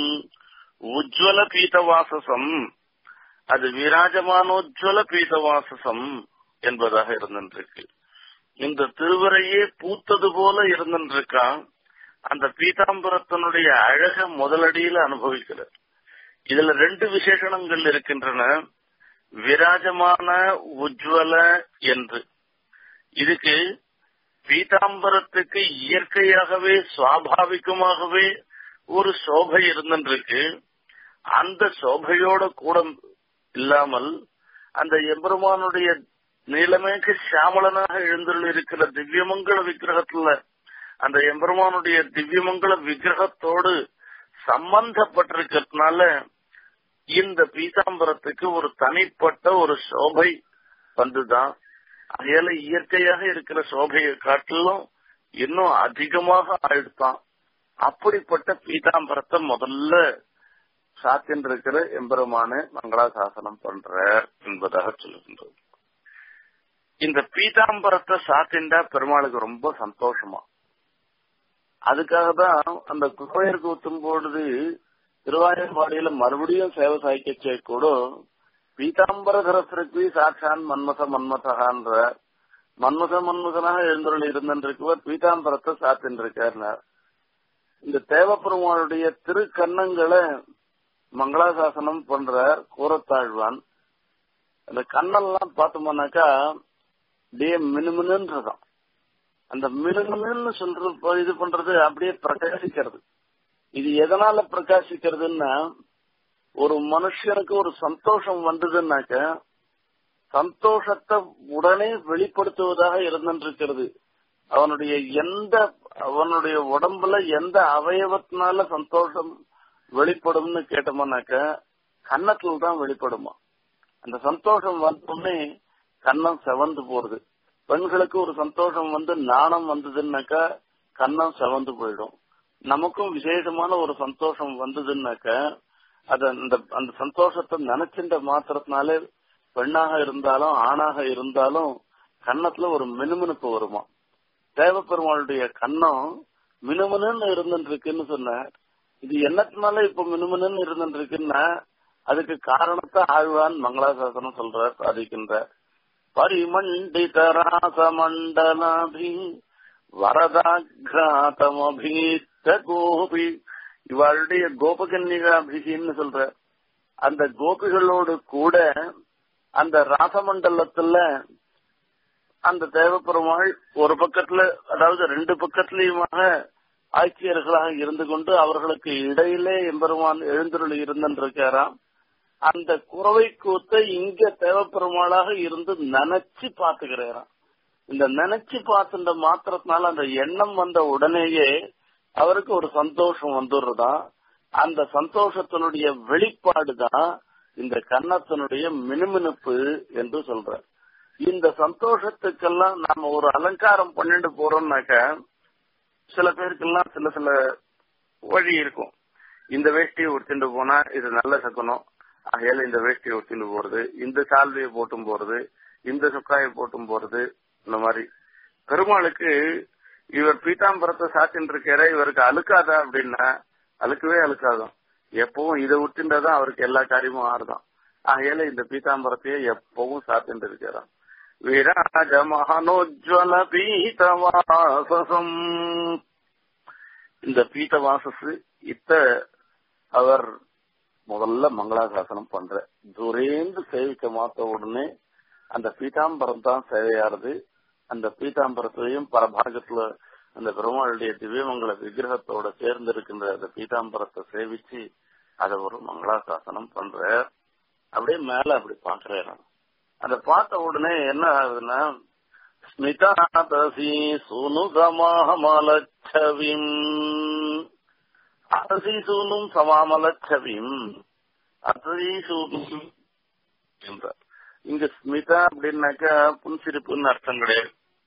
உஜ்வல பீதவாசசம் அது விராஜமானோஜ்வல பீதவாசசம் என்பதாக இருந்திருக்கு இந்த திருவரையே பூத்தது போல இருந்திருக்கா அந்த பீதாம்பரத்தினுடைய அழக முதலடியில அனுபவிக்கிறார் இதுல ரெண்டு விசேஷணங்கள் இருக்கின்றன விராஜமான உஜ்வல என்று இதுக்கு பீதாம்பரத்துக்கு இயற்கையாகவே சுவாபாவிகமாகவே ஒரு சோபை இருந்திருக்கு அந்த சோபையோட கூட இல்லாமல் அந்த எம்பெருமானுடைய நீலமேக சியாமலனாக எழுந்துள்ள இருக்கிற திவ்யமங்கள விக்கிரகத்துல அந்த எம்பெருமானுடைய திவ்யமங்கள விக்கிரகத்தோடு சம்பந்தப்பட்டிருக்கிறதுனால இந்த பீதாம்பரத்துக்கு ஒரு தனிப்பட்ட ஒரு சோபை வந்துதான் அதையால இயற்கையாக இருக்கிற சோபையை காட்டிலும் இன்னும் அதிகமாக ஆயிடுத்தான் அப்படிப்பட்ட பீதாம்பரத்தை முதல்ல சாத்தின் இருக்கிற எம்பெருமான மங்களாசாசனம் பண்ற என்பதாக சொல்லுகின்றது இந்த பீதாம்பரத்தை சாத்திண்டா பெருமாளுக்கு ரொம்ப சந்தோஷமா அதுக்காக தான் அந்த குப்பையருக்கு ஊத்தும் பொழுது திருவாயம்பாடியில மறுபடியும் சேவை சாய்க்கச்சே கூட பீதாம்பரதரத்திற்கு சாட்சான் மன்மத மன்மதகான்ற மன்மத மன்மதனாக எழுந்தருள் இருந்திருக்கவர் பீதாம்பரத்தை சாத்தின்றிருக்கார் இந்த தேவப்பெருமானுடைய திருக்கண்ணங்களை மங்களாசாசனம் பண்ற கூரத்தாழ்வான் அந்த கண்ணெல்லாம் பார்த்தோம்னாக்கா அப்படியே மினுமினுன்றதான் அந்த மினுமினுன்னு சொல்ற இது பண்றது அப்படியே பிரகாசிக்கிறது இது எதனால பிரகாசிக்கிறதுன்னா ஒரு மனுஷனுக்கு ஒரு சந்தோஷம் வந்ததுன்னாக்க சந்தோஷத்தை உடனே வெளிப்படுத்துவதாக இருந்திருக்கிறது அவனுடைய எந்த அவனுடைய உடம்புல எந்த அவயவத்தினால சந்தோஷம் வெளிப்படும்னு கேட்டோம்னாக்க கன்னத்துல தான் வெளிப்படுமா அந்த சந்தோஷம் வந்தோடனே கன்னம் செவந்து போறது பெண்களுக்கு ஒரு சந்தோஷம் வந்து நாணம் வந்ததுன்னாக்கா கன்னம் செவந்து போயிடும் நமக்கும் விசேஷமான ஒரு சந்தோஷம் வந்ததுன்னாக்க அது அந்த அந்த சந்தோஷத்தை நினைச்சின்ற மாத்திரத்தினாலே பெண்ணாக இருந்தாலும் ஆணாக இருந்தாலும் கன்னத்துல ஒரு மினுமினுப்பு வருமா தேவப்பெருமாளுடைய கன்னம் மினுமினுன்னு இருந்துட்டு இருக்குன்னு சொன்ன இது என்னத்தினால இப்ப மினுமினுன்னு இருந்துட்டு இருக்குன்னா அதுக்கு காரணத்தை ஆழ்வான் மங்களாசாசனம் சொல்றார் சாதிக்கின்றார் பரிமண்டித ராசமண்டலாபி வரதாகிராதமபீத்த கோபி இவளுடைய கோபகன்னிகாபிகின்னு சொல்ற அந்த கோபிகளோடு கூட அந்த ராசமண்டலத்துல அந்த தேவப்பெருமாள் ஒரு பக்கத்துல அதாவது ரெண்டு பக்கத்திலயுமாக ஆட்சியர்களாக இருந்து கொண்டு அவர்களுக்கு இடையிலே எம்பெருமான் எழுந்தருள் இருந்திருக்காராம் அந்த குறவை கூத்தை இங்க தேவப்பெருமாளாக இருந்து நினைச்சு பாத்துக்கிறாராம் இந்த நினைச்சு பார்த்துட்ட மாத்திரத்தினால அந்த எண்ணம் வந்த உடனேயே அவருக்கு ஒரு சந்தோஷம் வந்துடுறதா அந்த சந்தோஷத்தினுடைய வெளிப்பாடுதான் இந்த கன்னத்தினுடைய மினுமினுப்பு என்று சொல்ற இந்த சந்தோஷத்துக்கெல்லாம் நாம ஒரு அலங்காரம் பண்ணிட்டு போறோம்னாக்க சில பேருக்கெல்லாம் சில சில வழி இருக்கும் இந்த வேஷ்டியை உடுத்திட்டு போனா இது நல்ல சகுனம் ஆகையால இந்த வேஷ்டியை உடுத்திட்டு போறது இந்த சால்வையை போட்டும் போறது இந்த சொக்காயை போட்டும் போறது இந்த மாதிரி பெருமாளுக்கு இவர் பீதாம்பரத்தை சாத்தின்னு இருக்கிற இவருக்கு அழுக்காதா அப்படின்னா அழுக்கவே அழுக்காதான் எப்பவும் இதை விட்டுண்டாதான் அவருக்கு எல்லா காரியமும் ஆறுதான் ஆகையால இந்த பீதாம்பரத்தையே எப்பவும் சாத்திட்டு இருக்கிறான் விராஜ மகனோஜ்வல பீதவாசசம் இந்த பீதவாசஸ் இத்த அவர் முதல்ல மங்களாசாசனம் பண்ற துரேந்து சேவிக்க மாத்த உடனே அந்த பீதாம்பரம் தான் சேவையாருது அந்த பீதாம்பரத்தையும் பரபாகத்துல அந்த பெருமாளுடைய திவ்யமங்கல விக்கிரகத்தோட சேர்ந்து இருக்கின்ற அந்த பீதாம்பரத்தை சேவிச்சு அதை ஒரு மங்களாசாசனம் பண்ற அப்படியே மேல அப்படி பாக்குறேன் அதை பார்த்த உடனே என்ன ஆகுதுன்னா ஸ்மிதாதசி சூனு சமாமலச்சவிம் அதசி சூனும் சமாமலச்சவிம் அதசி சூனும் என்றார் இங்க ஸ்மிதா அப்படின்னாக்கா புன்சிரிப்புன்னு அர்த்தம் கிடையாது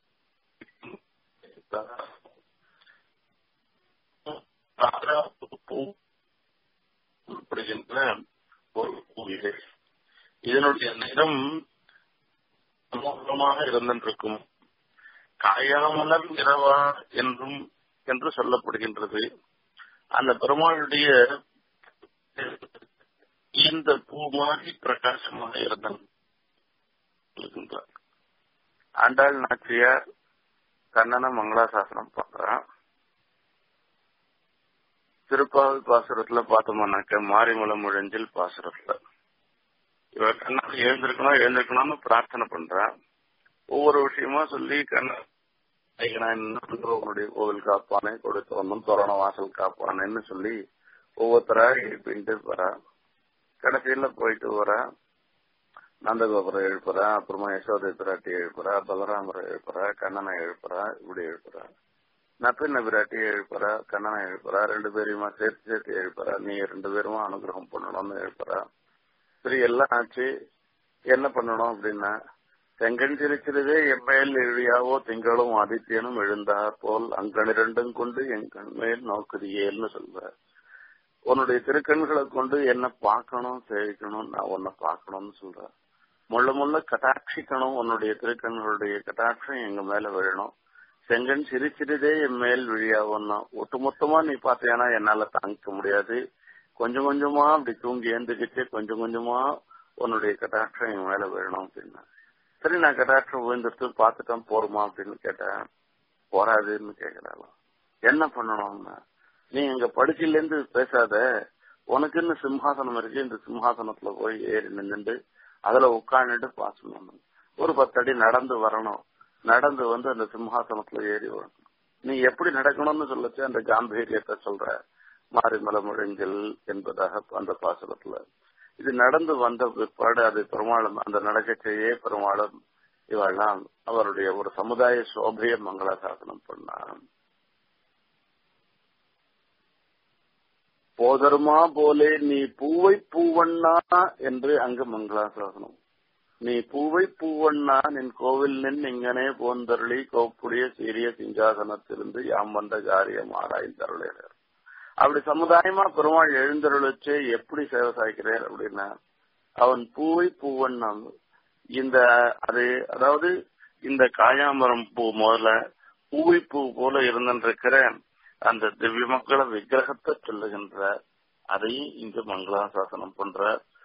அப்படிங்கின்ற ஒரு பூவிகை இதனுடைய நிறம் மோகமாக இருந்திருக்கும் காயாமலர் நிறவா என்றும் என்று சொல்லப்படுகின்றது அந்த பெருமாளுடைய இந்த பூ மாதிரி பிரகாசமாக இருந்தன் ஆண்டாள் நாச்சியார் கண்ணன மங்களாசாசனம் பாக்குறான் திருப்பாவை பாசுரத்துல பார்த்தோம்னாக்க மாரிமலை முழஞ்சில் பாசுரத்துல இவர் கண்ணாடி எழுந்திருக்கணும் எழுந்திருக்கணும்னு பிரார்த்தனை பண்றான் ஒவ்வொரு விஷயமா சொல்லி கண்ணா உன்னுடைய கோவில் காப்பானே கொடுத்து வந்தோம் தோரண வாசல் காப்பானேன்னு சொல்லி ஒவ்வொருத்தரா எழுப்பிட்டு வரா கடைசியில போயிட்டு வரா நந்தகோபுரம் எழுப்புறா அப்புறமா யசோதை பிராட்டி எழுப்புறா பலராமரை எழுப்புறா கண்ணனை எழுப்புறா இப்படி எழுப்புறா நப்பின்ன பிராட்டி எழுப்புறா கண்ணனை எழுப்புறா ரெண்டு பேரையுமா சேர்த்து சேர்த்து எழுப்புறா நீ ரெண்டு பேருமா அனுகிரகம் பண்ணணும்னு எழுப்புறா சரி எல்லாம் ஆச்சு என்ன பண்ணணும் அப்படின்னா செங்கன் சிரிச்சிருதே எம்மேல் எழுதியாவோ திங்களும் ஆதித்யனும் எழுந்தார் போல் அங்கனிரண்டும் கொண்டு என் கண்மேல் நோக்குதியேல்னு சொல்ற உன்னுடைய திருக்கண்களை கொண்டு என்ன பார்க்கணும் சேவிக்கணும் நான் உன்னை பார்க்கணும்னு சொல்ற முள்ள முள்ள கட்டாட்சிக்கணும் உன்னுடைய திருக்கண்களுடைய கட்டாட்சம் எங்க மேல விழணும் செங்கன் சிரிச்சிருதே என் மேல் விழியாவோம்னா ஒட்டுமொத்தமா நீ பார்த்தேன்னா என்னால தாங்கிக்க முடியாது கொஞ்சம் கொஞ்சமா அப்படி தூங்கி எழுந்துக்கிட்டு கொஞ்சம் கொஞ்சமா உன்னுடைய கட்டாட்சம் என் மேல விழணும் அப்படின்னா சரி நான் கட்டாட்சம் விழுந்துட்டு பார்த்துட்டேன் போருமா அப்படின்னு கேட்டேன் போராதுன்னு கேக்குறாளாம் என்ன பண்ணணும்னா நீ எங்க படுக்கையில இருந்து பேசாத உனக்குன்னு சிம்ஹாசனம் இருக்கு இந்த சிம்ஹாசனத்துல போய் ஏறி நின்னுட்டு அதுல உட்காந்துட்டு பாசம் பண்ணணும் ஒரு பத்தடி நடந்து வரணும் நடந்து வந்து அந்த சிம்ஹாசனத்துல ஏறி வரணும் நீ எப்படி நடக்கணும்னு சொல்லச்சு அந்த காம்பீரியத்தை சொல்ற மாரிமலை முழங்கில் என்பதாக அந்த பாசனத்துல இது நடந்து வந்த பிற்பாடு அது பெருமாளும் அந்த நடக்கச்சையே பெருமாளும் இவெல்லாம் அவருடைய ஒரு சமுதாய சோபைய மங்களாசாசனம் பண்ணான் போதருமா போலே நீ பூவை பூவண்ணா என்று அங்கு மங்களாசாசனம் நீ பூவை பூவண்ணா நின் கோவில் நின் இங்கனே போந்தருளி கோப்புடைய சீரிய சிங்காசனத்திலிருந்து யாம் வந்த காரியம் ஆராய்ந்தருளினர் அப்படி சமுதாயமா பெருமாள் எழுந்தருளிச்சு எப்படி சேவை சாய்க்கிறார் அப்படின்னா அவன் பூவை பூவண்ணான் இந்த அது அதாவது இந்த காயாமரம் பூ முதல்ல பூவை பூ போல இருந்திருக்கிற அந்த திவ்ய மக்கள விக்கிரகத்தை சொல்லுகின்ற அதையும் இங்கு மங்களாசாசனம் பண்ற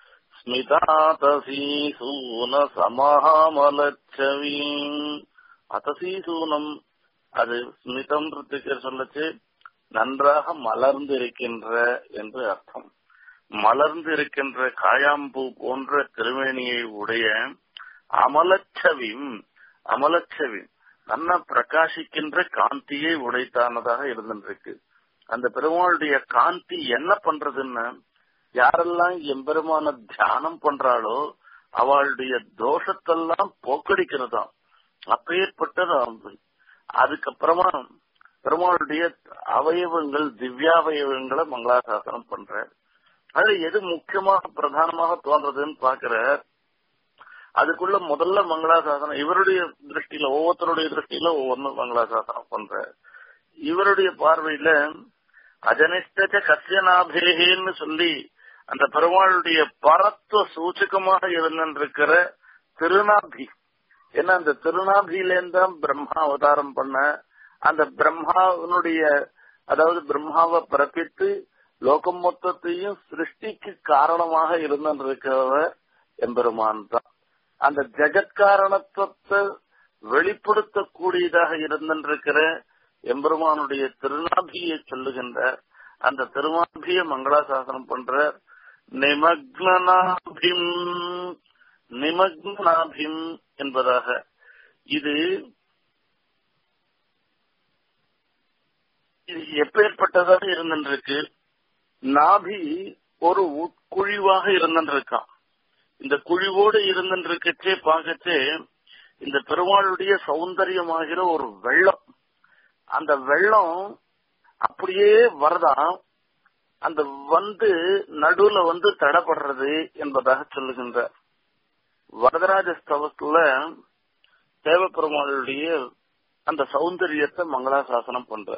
ஸ்மிதாதசீசூன சமஹாமலச்சவி அதசீசூனம் அது ஸ்மிதம்ன்றதுக்கு சொல்லச்சு நன்றாக மலர்ந்து இருக்கின்ற என்று அர்த்தம் மலர்ந்து இருக்கின்ற காயாம்பூ போன்ற திருமேனியை உடைய அமலச்சவிம் அமலச்சவி நல்ல பிரகாசிக்கின்ற காந்தியை உடைத்தானதாக இருந்திருக்கு அந்த பெருமாளுடைய காந்தி என்ன பண்றதுன்னு யாரெல்லாம் எம்பெருமான தியானம் பண்றாளோ அவளுடைய தோஷத்தெல்லாம் போக்கடிக்கிறதாம் அப்பேற்பட்டதாம் அதுக்கப்புறமா பெருமாளுடைய அவயவங்கள் திவ்யாவயவங்களை மங்களாசாசனம் பண்ற அது எது முக்கியமாக பிரதானமாக தோன்றதுன்னு பாக்குற அதுக்குள்ள முதல்ல மங்களாசாசனம் இவருடைய திருஷ்டியில ஒவ்வொருத்தருடைய திருஷ்டியில ஒவ்வொன்னு மங்களாசாசனம் பண்ற இவருடைய பார்வையில அஜனிஷ்ட கசியநாபேகின்னு சொல்லி அந்த பெருமாளுடைய பரத்துவ சூச்சகமாக இருந்திருக்கிற திருநாபி ஏன்னா அந்த திருநாபியிலேருந்து தான் பிரம்மா அவதாரம் பண்ண அந்த பிரம்மாவனுடைய அதாவது பிரம்மாவை பிறப்பித்து லோகம் மொத்தத்தையும் சிருஷ்டிக்கு காரணமாக இருந்திருக்கிறவர் எம்பெருமான் தான் அந்த ஜெகத்காரணத்துவத்தை வெளிப்படுத்தக்கூடியதாக இருந்திருக்கிற எம்பெருமானுடைய திருநாபியை சொல்லுகின்ற அந்த திருநாபிய மங்களாசாசனம் பண்ற நிமக்னாபிம் நிமக்னாபிம் என்பதாக இது இது எப்பேற்பட்டதாக இருந்திருக்கு நாபி ஒரு உட்குழிவாக இருந்திருக்கான் இந்த குழிவோடு இருந்திருக்கச்சே பார்க்கச்சே இந்த பெருமாளுடைய சௌந்தரியமாகிற ஒரு வெள்ளம் அந்த வெள்ளம் அப்படியே வரதான் அந்த வந்து நடுவுல வந்து தடப்படுறது என்பதாக சொல்லுகின்ற வரதராஜ ஸ்தவத்துல தேவப்பெருமாளுடைய அந்த சௌந்தரியத்தை மங்களாசாசனம் பண்ற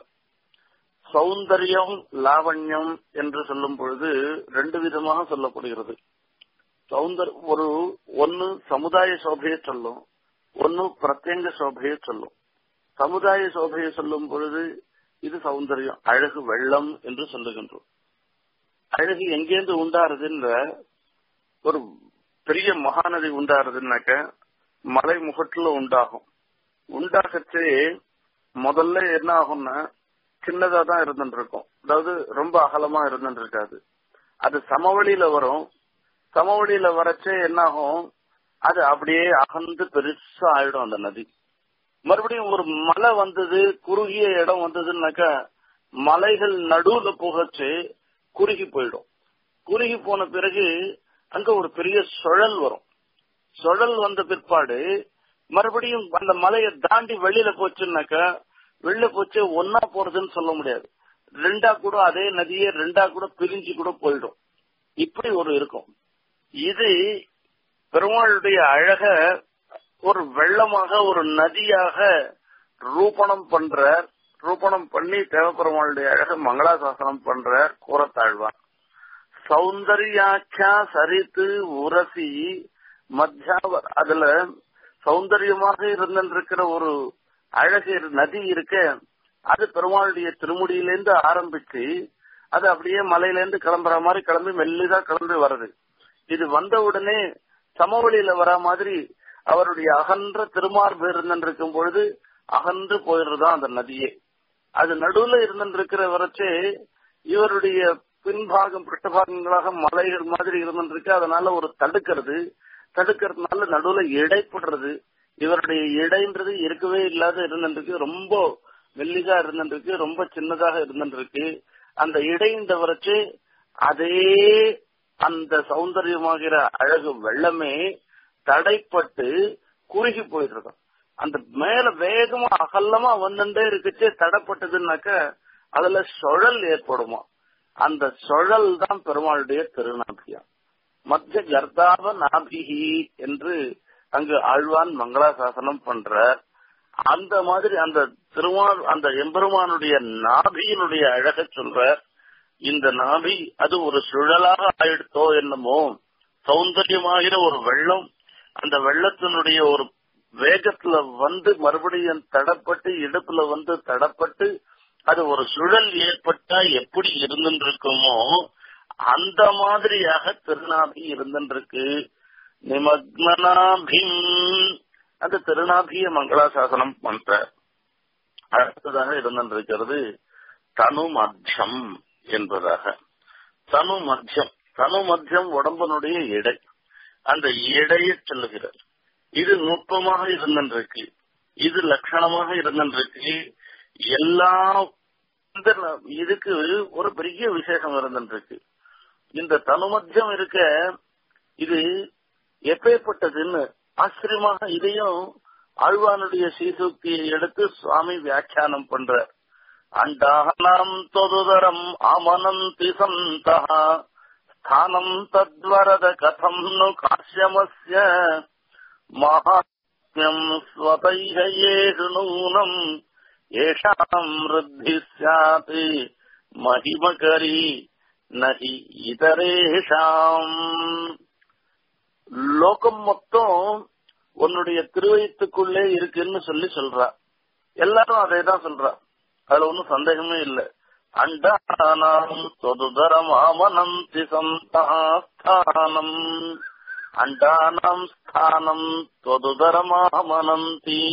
சௌந்தரியம் லாவண்யம் என்று சொல்லும் பொழுது ரெண்டு விதமாக சொல்லப்படுகிறது சௌந்தர் ஒரு ஒன்னு சமுதாய சோபையை சொல்லும் ஒன்னு பிரத்யங்க சோபையை சொல்லும் சமுதாய சோபையை சொல்லும் பொழுது இது சௌந்தரியம் அழகு வெள்ளம் என்று சொல்லுகின்றோம் அழகு எங்கேருந்து உண்டாருதுன்ற ஒரு பெரிய மகாநதி உண்டாருதுன்னாக்க மலை முகட்டுல உண்டாகும் உண்டாகச்சே முதல்ல என்ன ஆகும்னா சின்னதா தான் இருந்துட்டு இருக்கும் அதாவது ரொம்ப அகலமா இருந்துட்டு இருக்காது அது சமவெளியில வரும் சமவெளியில வரச்சே என்ன ஆகும் அது அப்படியே அகந்து பெருசா ஆயிடும் அந்த நதி மறுபடியும் ஒரு மலை வந்தது குறுகிய இடம் வந்ததுன்னாக்கா மலைகள் நடுவுல புகச்சு குறுகி போயிடும் குறுகி போன பிறகு அங்க ஒரு பெரிய சுழல் வரும் சுழல் வந்த பிற்பாடு மறுபடியும் அந்த மலையை தாண்டி வெளியில போச்சுன்னாக்கா வெளில போச்சு ஒன்னா போறதுன்னு சொல்ல முடியாது ரெண்டா கூட அதே நதியே ரெண்டா கூட பிரிஞ்சு கூட போயிடும் இப்படி ஒரு இருக்கும் இது பெருமாளுடைய அழக ஒரு வெள்ளமாக ஒரு நதியாக ரூபணம் பண்ற ரூபணம் பண்ணி தேவப்பெருமாளுடைய அழக மங்களாசாசனம் பண்ற கூறத்தாழ்வான் சௌந்தர்யாக்கியா சரித்து உரசி மத்தியா அதுல சௌந்தரியமாக இருந்திருக்கிற ஒரு அழகு நதி இருக்க அது பெருமாளுடைய திருமுடியிலேருந்து ஆரம்பிச்சு அது அப்படியே மலையிலேருந்து கிளம்புற மாதிரி கிளம்பி மெல்லிதா கிளம்பி வருது இது வந்த உடனே சமவெளியில வர மாதிரி அவருடைய அகன்ற திருமார்பு இருந்திருக்கும் பொழுது அகன்று போயிடுறதா அந்த நதியே அது நடுவுல இருந்திருக்கிற வரைச்சே இவருடைய பின்பாகம் பிருஷ்டபாகங்களாக மலைகள் மாதிரி இருந்துருக்கு அதனால ஒரு தடுக்கிறது தடுக்கிறதுனால நடுவுல இடைப்படுறது இவருடைய இடைன்றது இருக்கவே இல்லாத இருந்துருக்கு ரொம்ப மெல்லிதா இருந்துருக்கு ரொம்ப சின்னதாக இருந்துருக்கு அந்த இடைன்றவருக்கு அதே அந்த சௌந்தரியமாகிற அழகு வெள்ளமே தடைப்பட்டு குறுகி போயிட்டு இருக்கும் அந்த மேல வேகமா அகல்லமா வந்துட்டே இருக்குச்சு தடைப்பட்டதுன்னாக்க அதுல சுழல் ஏற்படுமா அந்த சுழல் தான் பெருமாளுடைய திருநாபியா மத்திய கர்த்தாவ நாபிகி என்று அங்கு ஆழ்வான் மங்களாசாசனம் பண்ற அந்த மாதிரி அந்த திருமால் அந்த எம்பெருமானுடைய நாபியினுடைய அழக சொல்ற இந்த நாபி அது ஒரு சுழலாக ஆயிடுத்தோ என்னமோ சௌந்தரியமாகிற ஒரு வெள்ளம் அந்த வெள்ளத்தினுடைய ஒரு வேகத்துல வந்து மறுபடியும் தடப்பட்டு இடுப்புல வந்து தடப்பட்டு அது ஒரு சுழல் ஏற்பட்டா எப்படி இருந்துருக்குமோ அந்த மாதிரியாக திருநாபி இருந்துருக்கு நிமக்னாபிம் அந்த திருநாபிய மங்களாசாசனம் பண்ற அடுத்ததாக இருந்திருக்கிறது தனு மத்தியம் என்பதாக தனு மத்தியம் தனு மத்தியம் உடம்பனுடைய இடை அந்த இடையை சொல்லுகிறார் இது நுட்பமாக இருந்திருக்கு இது லட்சணமாக இருந்திருக்கு எல்லா இதுக்கு ஒரு பெரிய விசேஷம் இருந்திருக்கு இந்த தனுமத்தியம் இருக்க இது எப்பேற்பட்டதுன்னு ஆச்சரியமாக இதையும் ஆழ்வானுடைய சீசூக்தியை எடுத்து சுவாமி வியாக்கியானம் பண்ற அண்டாகனம் தொதுதரம் அமனந்தி சந்தா ஸ்தானம் தத்வரத கதம் நு காசியமஸ்ய மகாத்மியம் ஸ்வதைஹ ஏஷு நூனம் ஏஷாம் ருத்தி சாத் மகிமகரி நகி இதரேஷாம் லோகம் மொத்தம் உன்னுடைய திருவயத்துக்குள்ளே இருக்குன்னு சொல்லி சொல்றா எல்லாரும் அதே தான் சொல்றா அதுல ஒன்னும் சந்தேகமே இல்லை அண்டானாம் தொதுதரம் ஆமனந்தி சந்தாஸ்தானம் அண்டானாம் ஸ்தானம் தொதுதரமாமனந்தி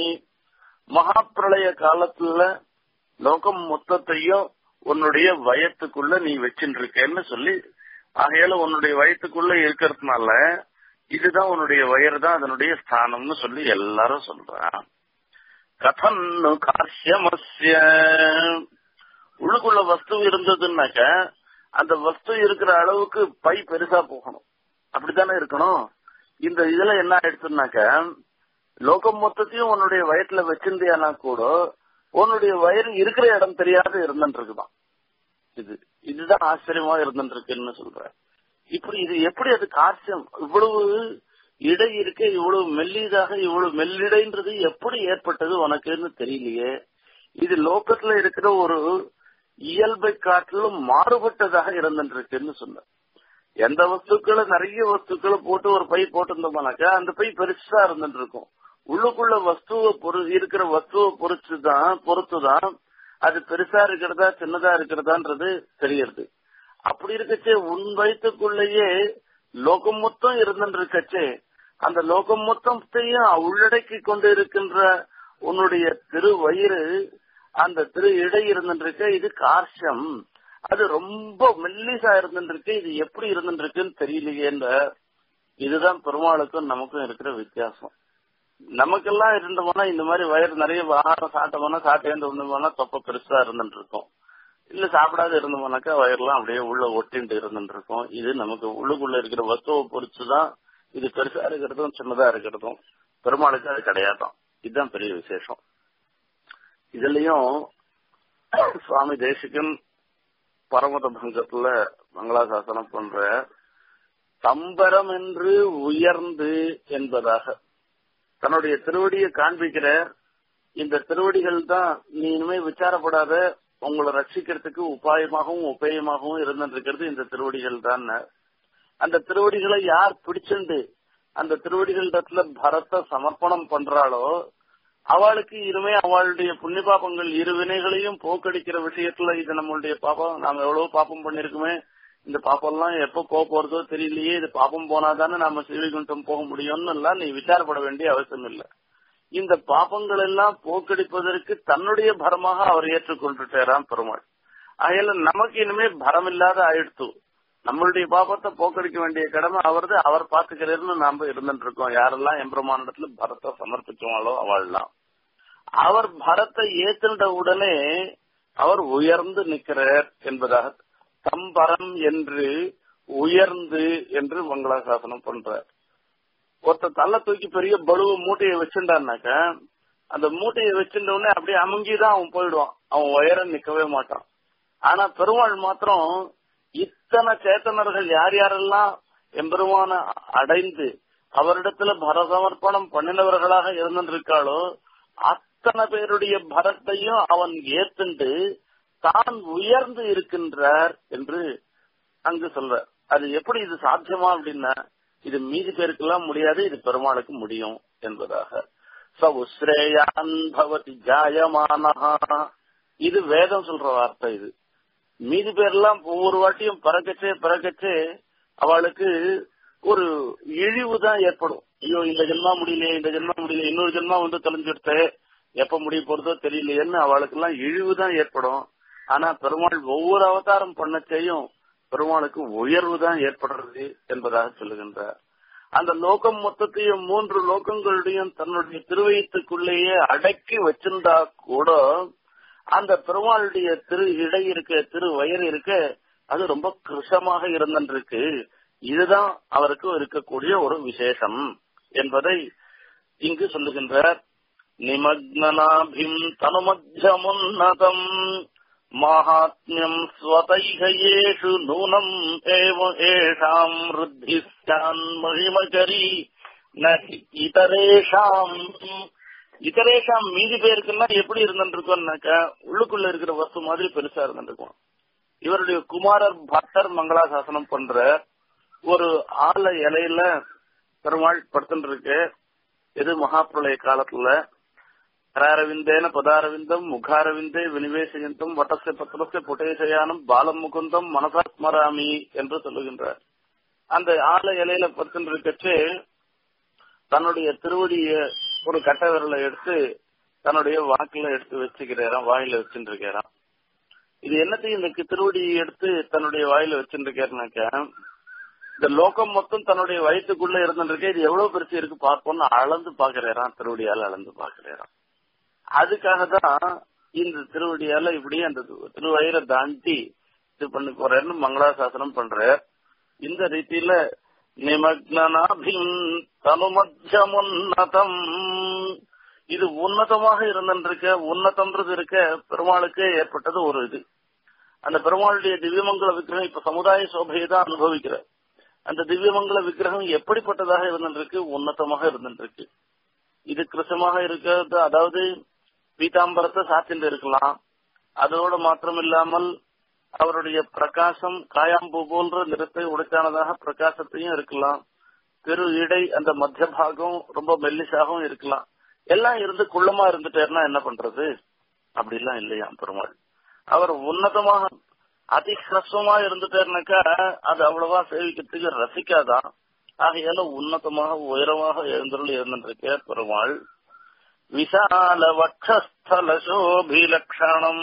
மகாப்பிரளய காலத்துல லோகம் மொத்தத்தையும் உன்னுடைய வயத்துக்குள்ள நீ வச்சுட்டு இருக்கேன்னு சொல்லி ஆகையால உன்னுடைய வயத்துக்குள்ள இருக்கிறதுனால இதுதான் உன்னுடைய வயர் தான் அதனுடைய ஸ்தானம்னு சொல்லி எல்லாரும் சொல்றான் கதன்னு காசியமஸ்ய உள்ளுக்குள்ள வஸ்து இருந்ததுன்னாக்க அந்த வஸ்து இருக்கிற அளவுக்கு பை பெருசா போகணும் அப்படித்தானே இருக்கணும் இந்த இதுல என்ன ஆயிடுச்சுனாக்க லோகம் மொத்தத்தையும் உன்னுடைய வயத்துல வச்சிருந்தியானா கூட உன்னுடைய வயிறு இருக்கிற இடம் தெரியாத இருந்துட்டு இருக்குதான் இது இதுதான் ஆச்சரியமா இருந்துட்டு இருக்குன்னு சொல்ற இப்படி இது எப்படி அது காட்சியம் இவ்வளவு இடை இருக்க இவ்வளவு மெல்லிதாக இவ்வளவு மெல்லிடைன்றது எப்படி ஏற்பட்டது உனக்குன்னு தெரியலையே இது லோக்கத்துல இருக்கிற ஒரு இயல்பை காட்டிலும் மாறுபட்டதாக இருந்துட்டு இருக்குன்னு சொன்ன எந்த வஸ்துக்களை நிறைய வஸ்துக்களை போட்டு ஒரு பை போட்டிருந்தோம்னாக்கா அந்த பை பெருசா இருந்துட்டு இருக்கும் உள்ளுக்குள்ள வஸ்துவை பொறு இருக்கிற வஸ்துவை பொறுத்துதான் பொறுத்துதான் அது பெருசா இருக்கிறதா சின்னதா இருக்கிறதான்றது தெரியறது அப்படி இருக்கச்சே உன் வயிற்றுக்குள்ளேயே லோகம் மொத்தம் இருந்துட்டு இருக்கச்சே அந்த லோகம் மொத்தத்தையும் உள்ளடக்கி கொண்டு இருக்கின்ற உன்னுடைய திரு வயிறு அந்த திரு இடை இருந்துருக்க இது கார்ஷம் அது ரொம்ப மெல்லிசா இருந்துருக்கு இது எப்படி இருந்துருக்குன்னு தெரியலையேன்ற இதுதான் பெருமாளுக்கும் நமக்கும் இருக்கிற வித்தியாசம் நமக்கெல்லாம் இருந்தோம்னா இந்த மாதிரி வயிறு நிறைய ஆகாரம் சாப்பிட்டோம்னா சாப்பிட்டேந்து இருந்தோம்னா தொப்பை பெருசா இருந்துட்டு இருக்கும் இல்ல சாப்பிடாத இருந்தோம்னாக்கா வயிறுலாம் அப்படியே உள்ள ஒட்டிட்டு இருந்துட்டு இருக்கும் இது நமக்கு உள்ளுக்குள்ள இருக்கிற வஸ்துவை பொறுத்துதான் இது பெருசா இருக்கிறதும் சின்னதா இருக்கிறதும் பெருமாளுக்கு அது கிடையாதான் இதுதான் பெரிய விசேஷம் இதுலயும் சுவாமி தேசிகன் பரமத பங்கத்துல மங்களாசாசனம் பண்ற தம்பரம் என்று உயர்ந்து என்பதாக தன்னுடைய திருவடியை காண்பிக்கிற இந்த திருவடிகள் தான் நீ இனிமே விசாரப்படாத உங்களை ரட்சிக்கிறதுக்கு உபாயமாகவும் உபயமாகவும் இருந்துருக்கிறது இந்த திருவடிகள் தான் அந்த திருவடிகளை யார் பிடிச்சுண்டு அந்த திருவடிகளிடத்துல பரத்தை சமர்ப்பணம் பண்றாளோ அவளுக்கு இனிமே அவளுடைய புண்ணிய பாப்பங்கள் இரு வினைகளையும் போக்கடிக்கிற விஷயத்துல இது நம்மளுடைய பாப்பம் நாம எவ்வளவு பாப்பம் பண்ணிருக்குமே இந்த பாப்பம் எல்லாம் எப்ப போக போறதோ தெரியலையே இது பாப்பம் போனாதானே நாம சிவிகுண்டம் போக முடியும்னு எல்லாம் நீ விசாரப்பட வேண்டிய அவசியம் இல்லை இந்த பாப்பங்கள் எல்லாம் போக்கடிப்பதற்கு தன்னுடைய பரமாக அவர் ஏற்றுக்கொண்டுட்டாராம் பெருமாள் ஆகையில நமக்கு இனிமே பரம் இல்லாத ஆயிடுத்து நம்மளுடைய பாபத்தை போக்கடிக்க வேண்டிய கடமை அவரது அவர் பாத்துக்கிறேன்னு நாம இருந்துட்டு இருக்கோம் யாரெல்லாம் எம்பெருமானிடத்துல பரத்தை சமர்ப்பிச்சோங்களோ அவள்லாம் அவர் பரத்தை ஏத்துண்ட உடனே அவர் உயர்ந்து நிற்கிறார் என்பதாக தம்பரம் என்று உயர்ந்து என்று மங்களாசாசனம் பண்றார் ஒருத்த தள்ள தூக்கி பெரிய பலுவ மூட்டையை வச்சுட்டான்னாக்க அந்த மூட்டையை வச்சுட்ட உடனே அப்படியே அமுங்கிதான் அவன் போயிடுவான் அவன் உயர நிக்கவே மாட்டான் ஆனா பெருமாள் மாத்திரம் இத்தனை சேத்தனர்கள் யார் யாரெல்லாம் எம்பெருமான அடைந்து அவரிடத்துல பரசமர்ப்பணம் பண்ணினவர்களாக இருந்திருக்காளோ அத்தனை பேருடைய பரத்தையும் அவன் ஏத்துண்டு தான் உயர்ந்து இருக்கின்றார் என்று அங்கு சொல்ற அது எப்படி இது சாத்தியமா அப்படின்னா இது மீதி பேருக்கெல்லாம் முடியாது இது பெருமாளுக்கு முடியும் என்பதாக சவுஸ்ரேயான் பவதி ஜாயமானஹா இது வேதம் சொல்ற வார்த்தை இது மீதி பேர்லாம் ஒவ்வொரு வாட்டியும் பறக்கச்சே பறக்கச்சே அவளுக்கு ஒரு இழிவு தான் ஏற்படும் ஐயோ இந்த ஜென்மா முடியலையே இந்த ஜென்மா முடியல இன்னொரு ஜென்மா வந்து தொலைஞ்சுடுத்து எப்ப முடிய போறதோ தெரியலையேன்னு அவளுக்கு எல்லாம் இழிவு தான் ஏற்படும் ஆனா பெருமாள் ஒவ்வொரு அவதாரம் பண்ணச்சையும் பெருமாளுக்கு உயர்வு தான் ஏற்படுறது என்பதாக சொல்லுகின்றார் அந்த லோகம் மொத்தத்தையும் மூன்று லோகங்களுடையும் தன்னுடைய திருவயத்துக்குள்ளேயே அடக்கி வச்சிருந்தா கூட அந்த பெருமாளுடைய திரு இடை இருக்க திரு வயர் இருக்க அது ரொம்ப கிருஷமாக இருந்திருக்கு இதுதான் அவருக்கு இருக்கக்கூடிய ஒரு விசேஷம் என்பதை இங்கு சொல்லுகின்றார் நிமக்னாபிம் தனுமத்தியமுன்னதம் மாஹாத்மியம் ஸ்வதைகேஷு நூனம் ஏவ ஏஷாம் ருத்தி ஸ்யான் மகிமகரி ந இதரேஷாம் இதரேஷாம் மீதி பேருக்கெல்லாம் எப்படி இருந்துருக்கோம்னாக்கா உள்ளுக்குள்ள இருக்கிற வஸ்து மாதிரி பெருசா இருந்துருக்கும் இவருடைய குமாரர் பட்டர் மங்களாசாசனம் பண்ற ஒரு ஆல இலையில பெருமாள் படுத்துட்டு இருக்கு இது மகாபிரளய காலத்துல கராரவிந்தேன பதாரவிந்தம் முகாரவிந்தே வினிவேசயந்தம் வட்டச பத்திரச புட்டேசயானம் பாலம் முகுந்தம் மனசாத்மராமி என்று சொல்லுகின்றார் அந்த ஆல இலையில படுத்துட்டு இருக்கச்சு தன்னுடைய திருவடிய ஒரு கட்ட விரலை எடுத்து தன்னுடைய வாக்குல எடுத்து வச்சுக்கிறாராம் வாயில வச்சுட்டு இருக்கிறான் இது என்னத்தையும் இந்த திருவடியை எடுத்து தன்னுடைய வாயில வச்சுட்டு இருக்காருனாக்கா இந்த லோகம் மொத்தம் தன்னுடைய வயிற்றுக்குள்ள இருந்துருக்கு இது எவ்வளவு பெருசு இருக்கு பார்ப்போம்னு அளந்து பாக்குறாராம் திருவடியால அளந்து பாக்குறாராம் அதுக்காக தான் இந்த திருவடியால இப்படி அந்த திருவயிறை தாண்டி இது பண்ணி போறேன்னு மங்களாசாசனம் பண்ற இந்த ரீதியில நிமக்னாபிம் தனுமத்தியமுன்னதம் இது உன்னதமாக இருந்திருக்க உன்னதம்ன்றது இருக்க பெருமாளுக்கு ஏற்பட்டது ஒரு இது அந்த பெருமாளுடைய திவ்யமங்கல விக்கிரகம் இப்ப சமுதாய சோபையை தான் அனுபவிக்கிற அந்த திவ்யமங்கல விக்கிரகம் எப்படிப்பட்டதாக இருந்திருக்கு உன்னதமாக இருந்திருக்கு இது கிருஷமாக இருக்கிறது அதாவது பீதாம்பரத்தை சாத்திட்டு இருக்கலாம் அதோடு மாத்திரம் இல்லாமல் அவருடைய பிரகாசம் காயாம்பூ போன்ற நிறத்தை உடைத்தானதாக பிரகாசத்தையும் இருக்கலாம் திரு இடை அந்த மத்திய பாகம் ரொம்ப மெல்லிசாகவும் இருக்கலாம் எல்லாம் இருந்து குள்ளமா இருந்துட்டேன்னா என்ன பண்றது அப்படிலாம் இல்லையா பெருமாள் அவர் உன்னதமாக அதிஹ்ரஸ்வமா இருந்துட்டாருனாக்கா அது அவ்வளவா சேவிக்கிறதுக்கு ரசிக்காதான் ஆகையால உன்னதமாக உயரமாக எழுந்தருள் இருந்திருக்க பெருமாள் விசால வட்சஸ்தல சோபிலக்ஷணம்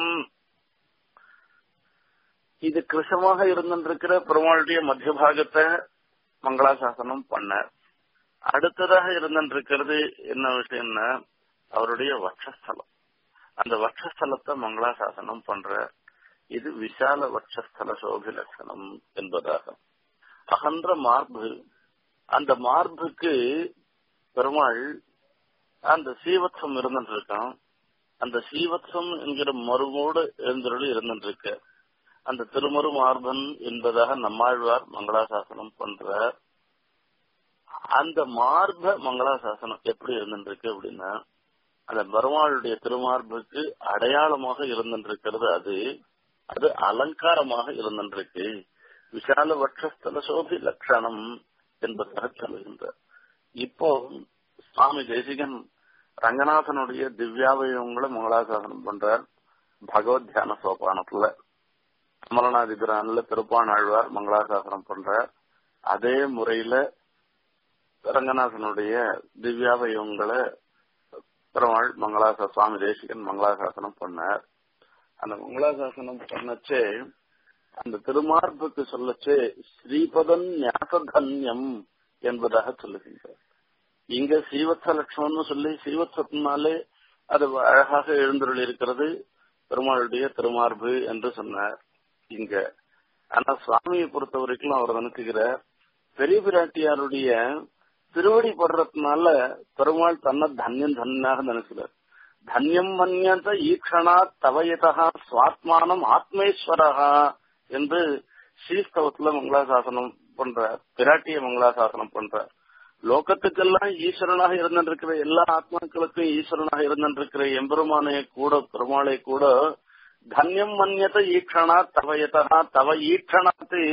இது கிருஷமாக இருந்திருக்கிற பெருமாளுடைய மத்திய பாகத்தை மங்களாசாசனம் பண்ணார் அடுத்ததாக இருந்திருக்கிறது என்ன விஷயம்னா அவருடைய வட்சஸ்தலம் அந்த வட்சஸ்தலத்தை மங்களாசாசனம் பண்ற இது விசால வட்சஸ்தல சோபிலட்சணம் என்பதாக அகன்ற மார்பு அந்த மார்புக்கு பெருமாள் அந்த சீவத்சம் இருந்துட்டு இருக்கான் அந்த சீவத்சம் என்கிற மருமோடு எழுந்தருள் இருந்துட்டு இருக்க அந்த திருமரு மார்பன் என்பதாக நம்மாழ்வார் மங்களாசாசனம் பண்ற அந்த மார்ப மங்களாசாசனம் எப்படி இருந்துருக்கு அப்படின்னா அந்த பெருமாளுடைய திருமார்புக்கு அடையாளமாக இருந்திருக்கிறது அது அது அலங்காரமாக இருந்திருக்கு விஷால வட்சஸ்தல சோபி லட்சணம் என்பதாக சொல்லுகின்றார் இப்போ சுவாமி தேசிகன் ரங்கநாதனுடைய திவ்யாவயவங்களை மங்களாசாசனம் பண்றார் பகவத் தியான சோபானத்துல அமரநாதிபிரான்ல திருப்பானாழ்வார் மங்களாசாசனம் பண்றார் அதே முறையில ரங்கநாதனுடைய திவ்யாவயவங்களை பெருமாள் மங்களாசா சுவாமி தேசிகன் மங்களாசாசனம் பண்ணார் அந்த மங்களாசாசனம் பண்ணச்சே அந்த திருமார்புக்கு சொல்லச்சே ஸ்ரீபதன் ஞாசதன்யம் என்பதாக சொல்லுகின்றார் இங்க ஸ்ரீவத்ச லட்சணம்னு சொல்லி ஸ்ரீவத்சத்தினாலே அது அழகாக எழுந்தருள் இருக்கிறது பெருமாளுடைய திருமார்பு என்று சொன்னார் இங்க ஆனா சுவாமியை பொறுத்த வரைக்கும் அவர் நினைச்சுகிறார் பெரிய பிராட்டியாருடைய திருவடி படுறதுனால பெருமாள் தன்னை தன்யம் தன்யனாக நினைக்கிறார் தன்யம் மன்யந்த ஈக்ஷணா தவயதா சுவாத்மானம் ஆத்மேஸ்வரகா என்று ஸ்ரீஸ்தவத்துல மங்களாசாசனம் பண்றார் பிராட்டிய மங்களாசாசனம் பண்றார் லோகத்துக்கெல்லாம் ஈஸ்வரனாக இருந்திருக்கிற எல்லா ஆத்மாக்களுக்கும் ஈஸ்வரனாக இருந்திருக்கிற எம்பெருமானே கூட பெருமாளை கூட தன்யம் மன்யத ஈக்ஷணா தவயதா தவ ஈக்ஷணாத்து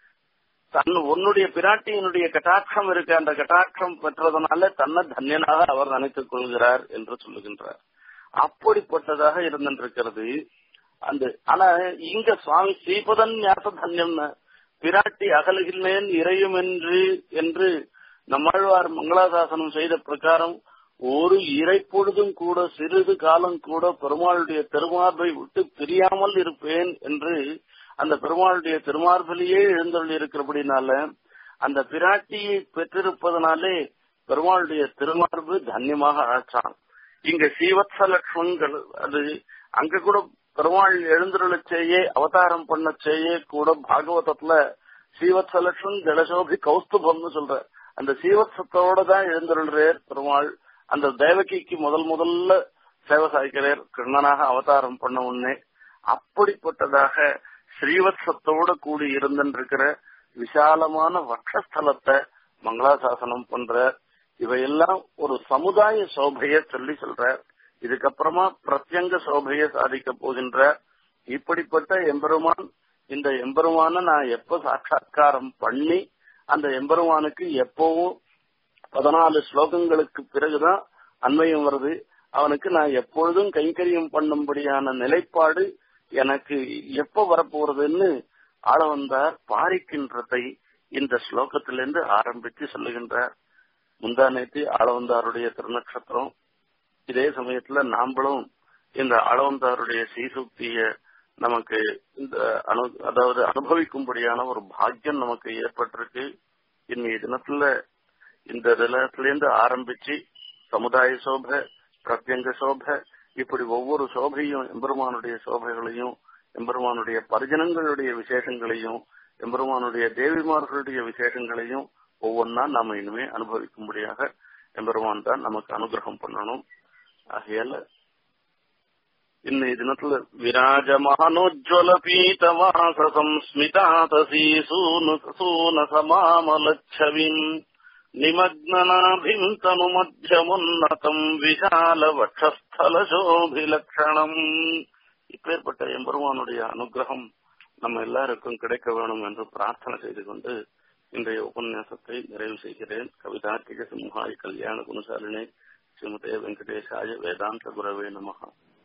தன் உன்னுடைய பிராட்டியினுடைய கட்டாட்சம் இருக்கு அந்த கட்டாட்சம் பெற்றதனால தன்னை தன்யனாக அவர் நினைத்துக் கொள்கிறார் என்று சொல்லுகின்றார் அப்படிப்பட்டதாக இருந்திருக்கிறது அந்த ஆனா இங்க சுவாமி ஸ்ரீபதன் ஞாச தன்யம்னு பிராட்டி அகலுகின்றேன் இறையும் என்று என்று நம்மாழ்வார் மங்களாசாசனம் செய்த பிரகாரம் ஒரு இறை பொழுதும் கூட சிறிது காலம் கூட பெருமாளுடைய திருமார்பை விட்டு பிரியாமல் இருப்பேன் என்று அந்த பெருமாளுடைய திருமார்பிலேயே எழுந்தருள் இருக்கிறபடினால அந்த பிராட்டியை பெற்றிருப்பதனாலே பெருமாளுடைய திருமார்பு தன்யமாக ஆச்சான் இங்க சீவத்ச லட்சுமங்கள் அது அங்க கூட பெருமாள் எழுந்தருளச்சேயே அவதாரம் பண்ணச்சேயே கூட பாகவதத்துல சீவத்ச லட்சுமன் ஜலசோபி கௌஸ்துபம்னு சொல்ற அந்த சீவத்சத்தோட தான் எழுந்தருள்றார் பெருமாள் அந்த தேவகிக்கு முதல் முதல்ல சேவை சாய்க்கிறார் கிருஷ்ணனாக அவதாரம் பண்ண உடனே அப்படிப்பட்டதாக ஸ்ரீவத்சத்தோட கூடி இருந்திருக்கிற விசாலமான வக்ஷஸ்தலத்தை மங்களாசாசனம் பண்ற இவையெல்லாம் ஒரு சமுதாய சோபைய சொல்லி சொல்ற இதுக்கப்புறமா பிரத்யங்க சோபைய சாதிக்க போகின்ற இப்படிப்பட்ட எம்பெருமான் இந்த எம்பெருமான நான் எப்ப சாட்சா்காரம் பண்ணி அந்த எம்பெருமானுக்கு எப்பவும் பதினாலு ஸ்லோகங்களுக்கு பிறகுதான் அண்மையும் வருது அவனுக்கு நான் எப்பொழுதும் கைங்கரியம் பண்ணும்படியான நிலைப்பாடு எனக்கு எப்ப வரப்போறதுன்னு ஆள வந்தார் பாரிக்கின்றதை இந்த ஸ்லோகத்திலிருந்து ஆரம்பித்து சொல்லுகின்றார் முந்தா நேற்று ஆளவந்தாருடைய திருநட்சத்திரம் இதே சமயத்துல நாம்பளும் இந்த ஆளவந்தாருடைய சீசூக்திய நமக்கு இந்த அனு அதாவது அனுபவிக்கும்படியான ஒரு பாக்கியம் நமக்கு ஏற்பட்டிருக்கு இன்னைய தினத்துல இந்த தினத்திலேருந்து ஆரம்பிச்சு சமுதாய சோபை பிரத்யங்க சோபை இப்படி ஒவ்வொரு சோபையும் எம்பெருமானுடைய சோபைகளையும் எம்பெருமானுடைய பரிஜனங்களுடைய விசேஷங்களையும் எம்பெருமானுடைய தேவிமார்களுடைய விசேஷங்களையும் ஒவ்வொன்னா நாம இனிமே அனுபவிக்கும்படியாக எம்பெருமான் தான் நமக்கு அனுகிரகம் பண்ணணும் ஆகையால இன்னைய தினத்துல விராஜமானோஜ்வல பீதவாசம் ஸ்மிதாதசி சூனு சூன சமாமலச்சவின் நிமக்னநாபிம் தனு மத்தியமுன்னதம் விஷால வட்சஸ்தல சோபிலக்ஷணம் இப்பேற்பட்ட எம்பெருமானுடைய அனுகிரகம் நம்ம எல்லாருக்கும் கிடைக்க வேணும் என்று பிரார்த்தனை செய்து கொண்டு இன்றைய உபன்யாசத்தை நிறைவு செய்கிறேன் கவிதார்த்திக சிம்ஹாய் கல்யாண குணசாலினே ஸ்ரீமதே வெங்கடேஷாய வேதாந்த குரவே நமகா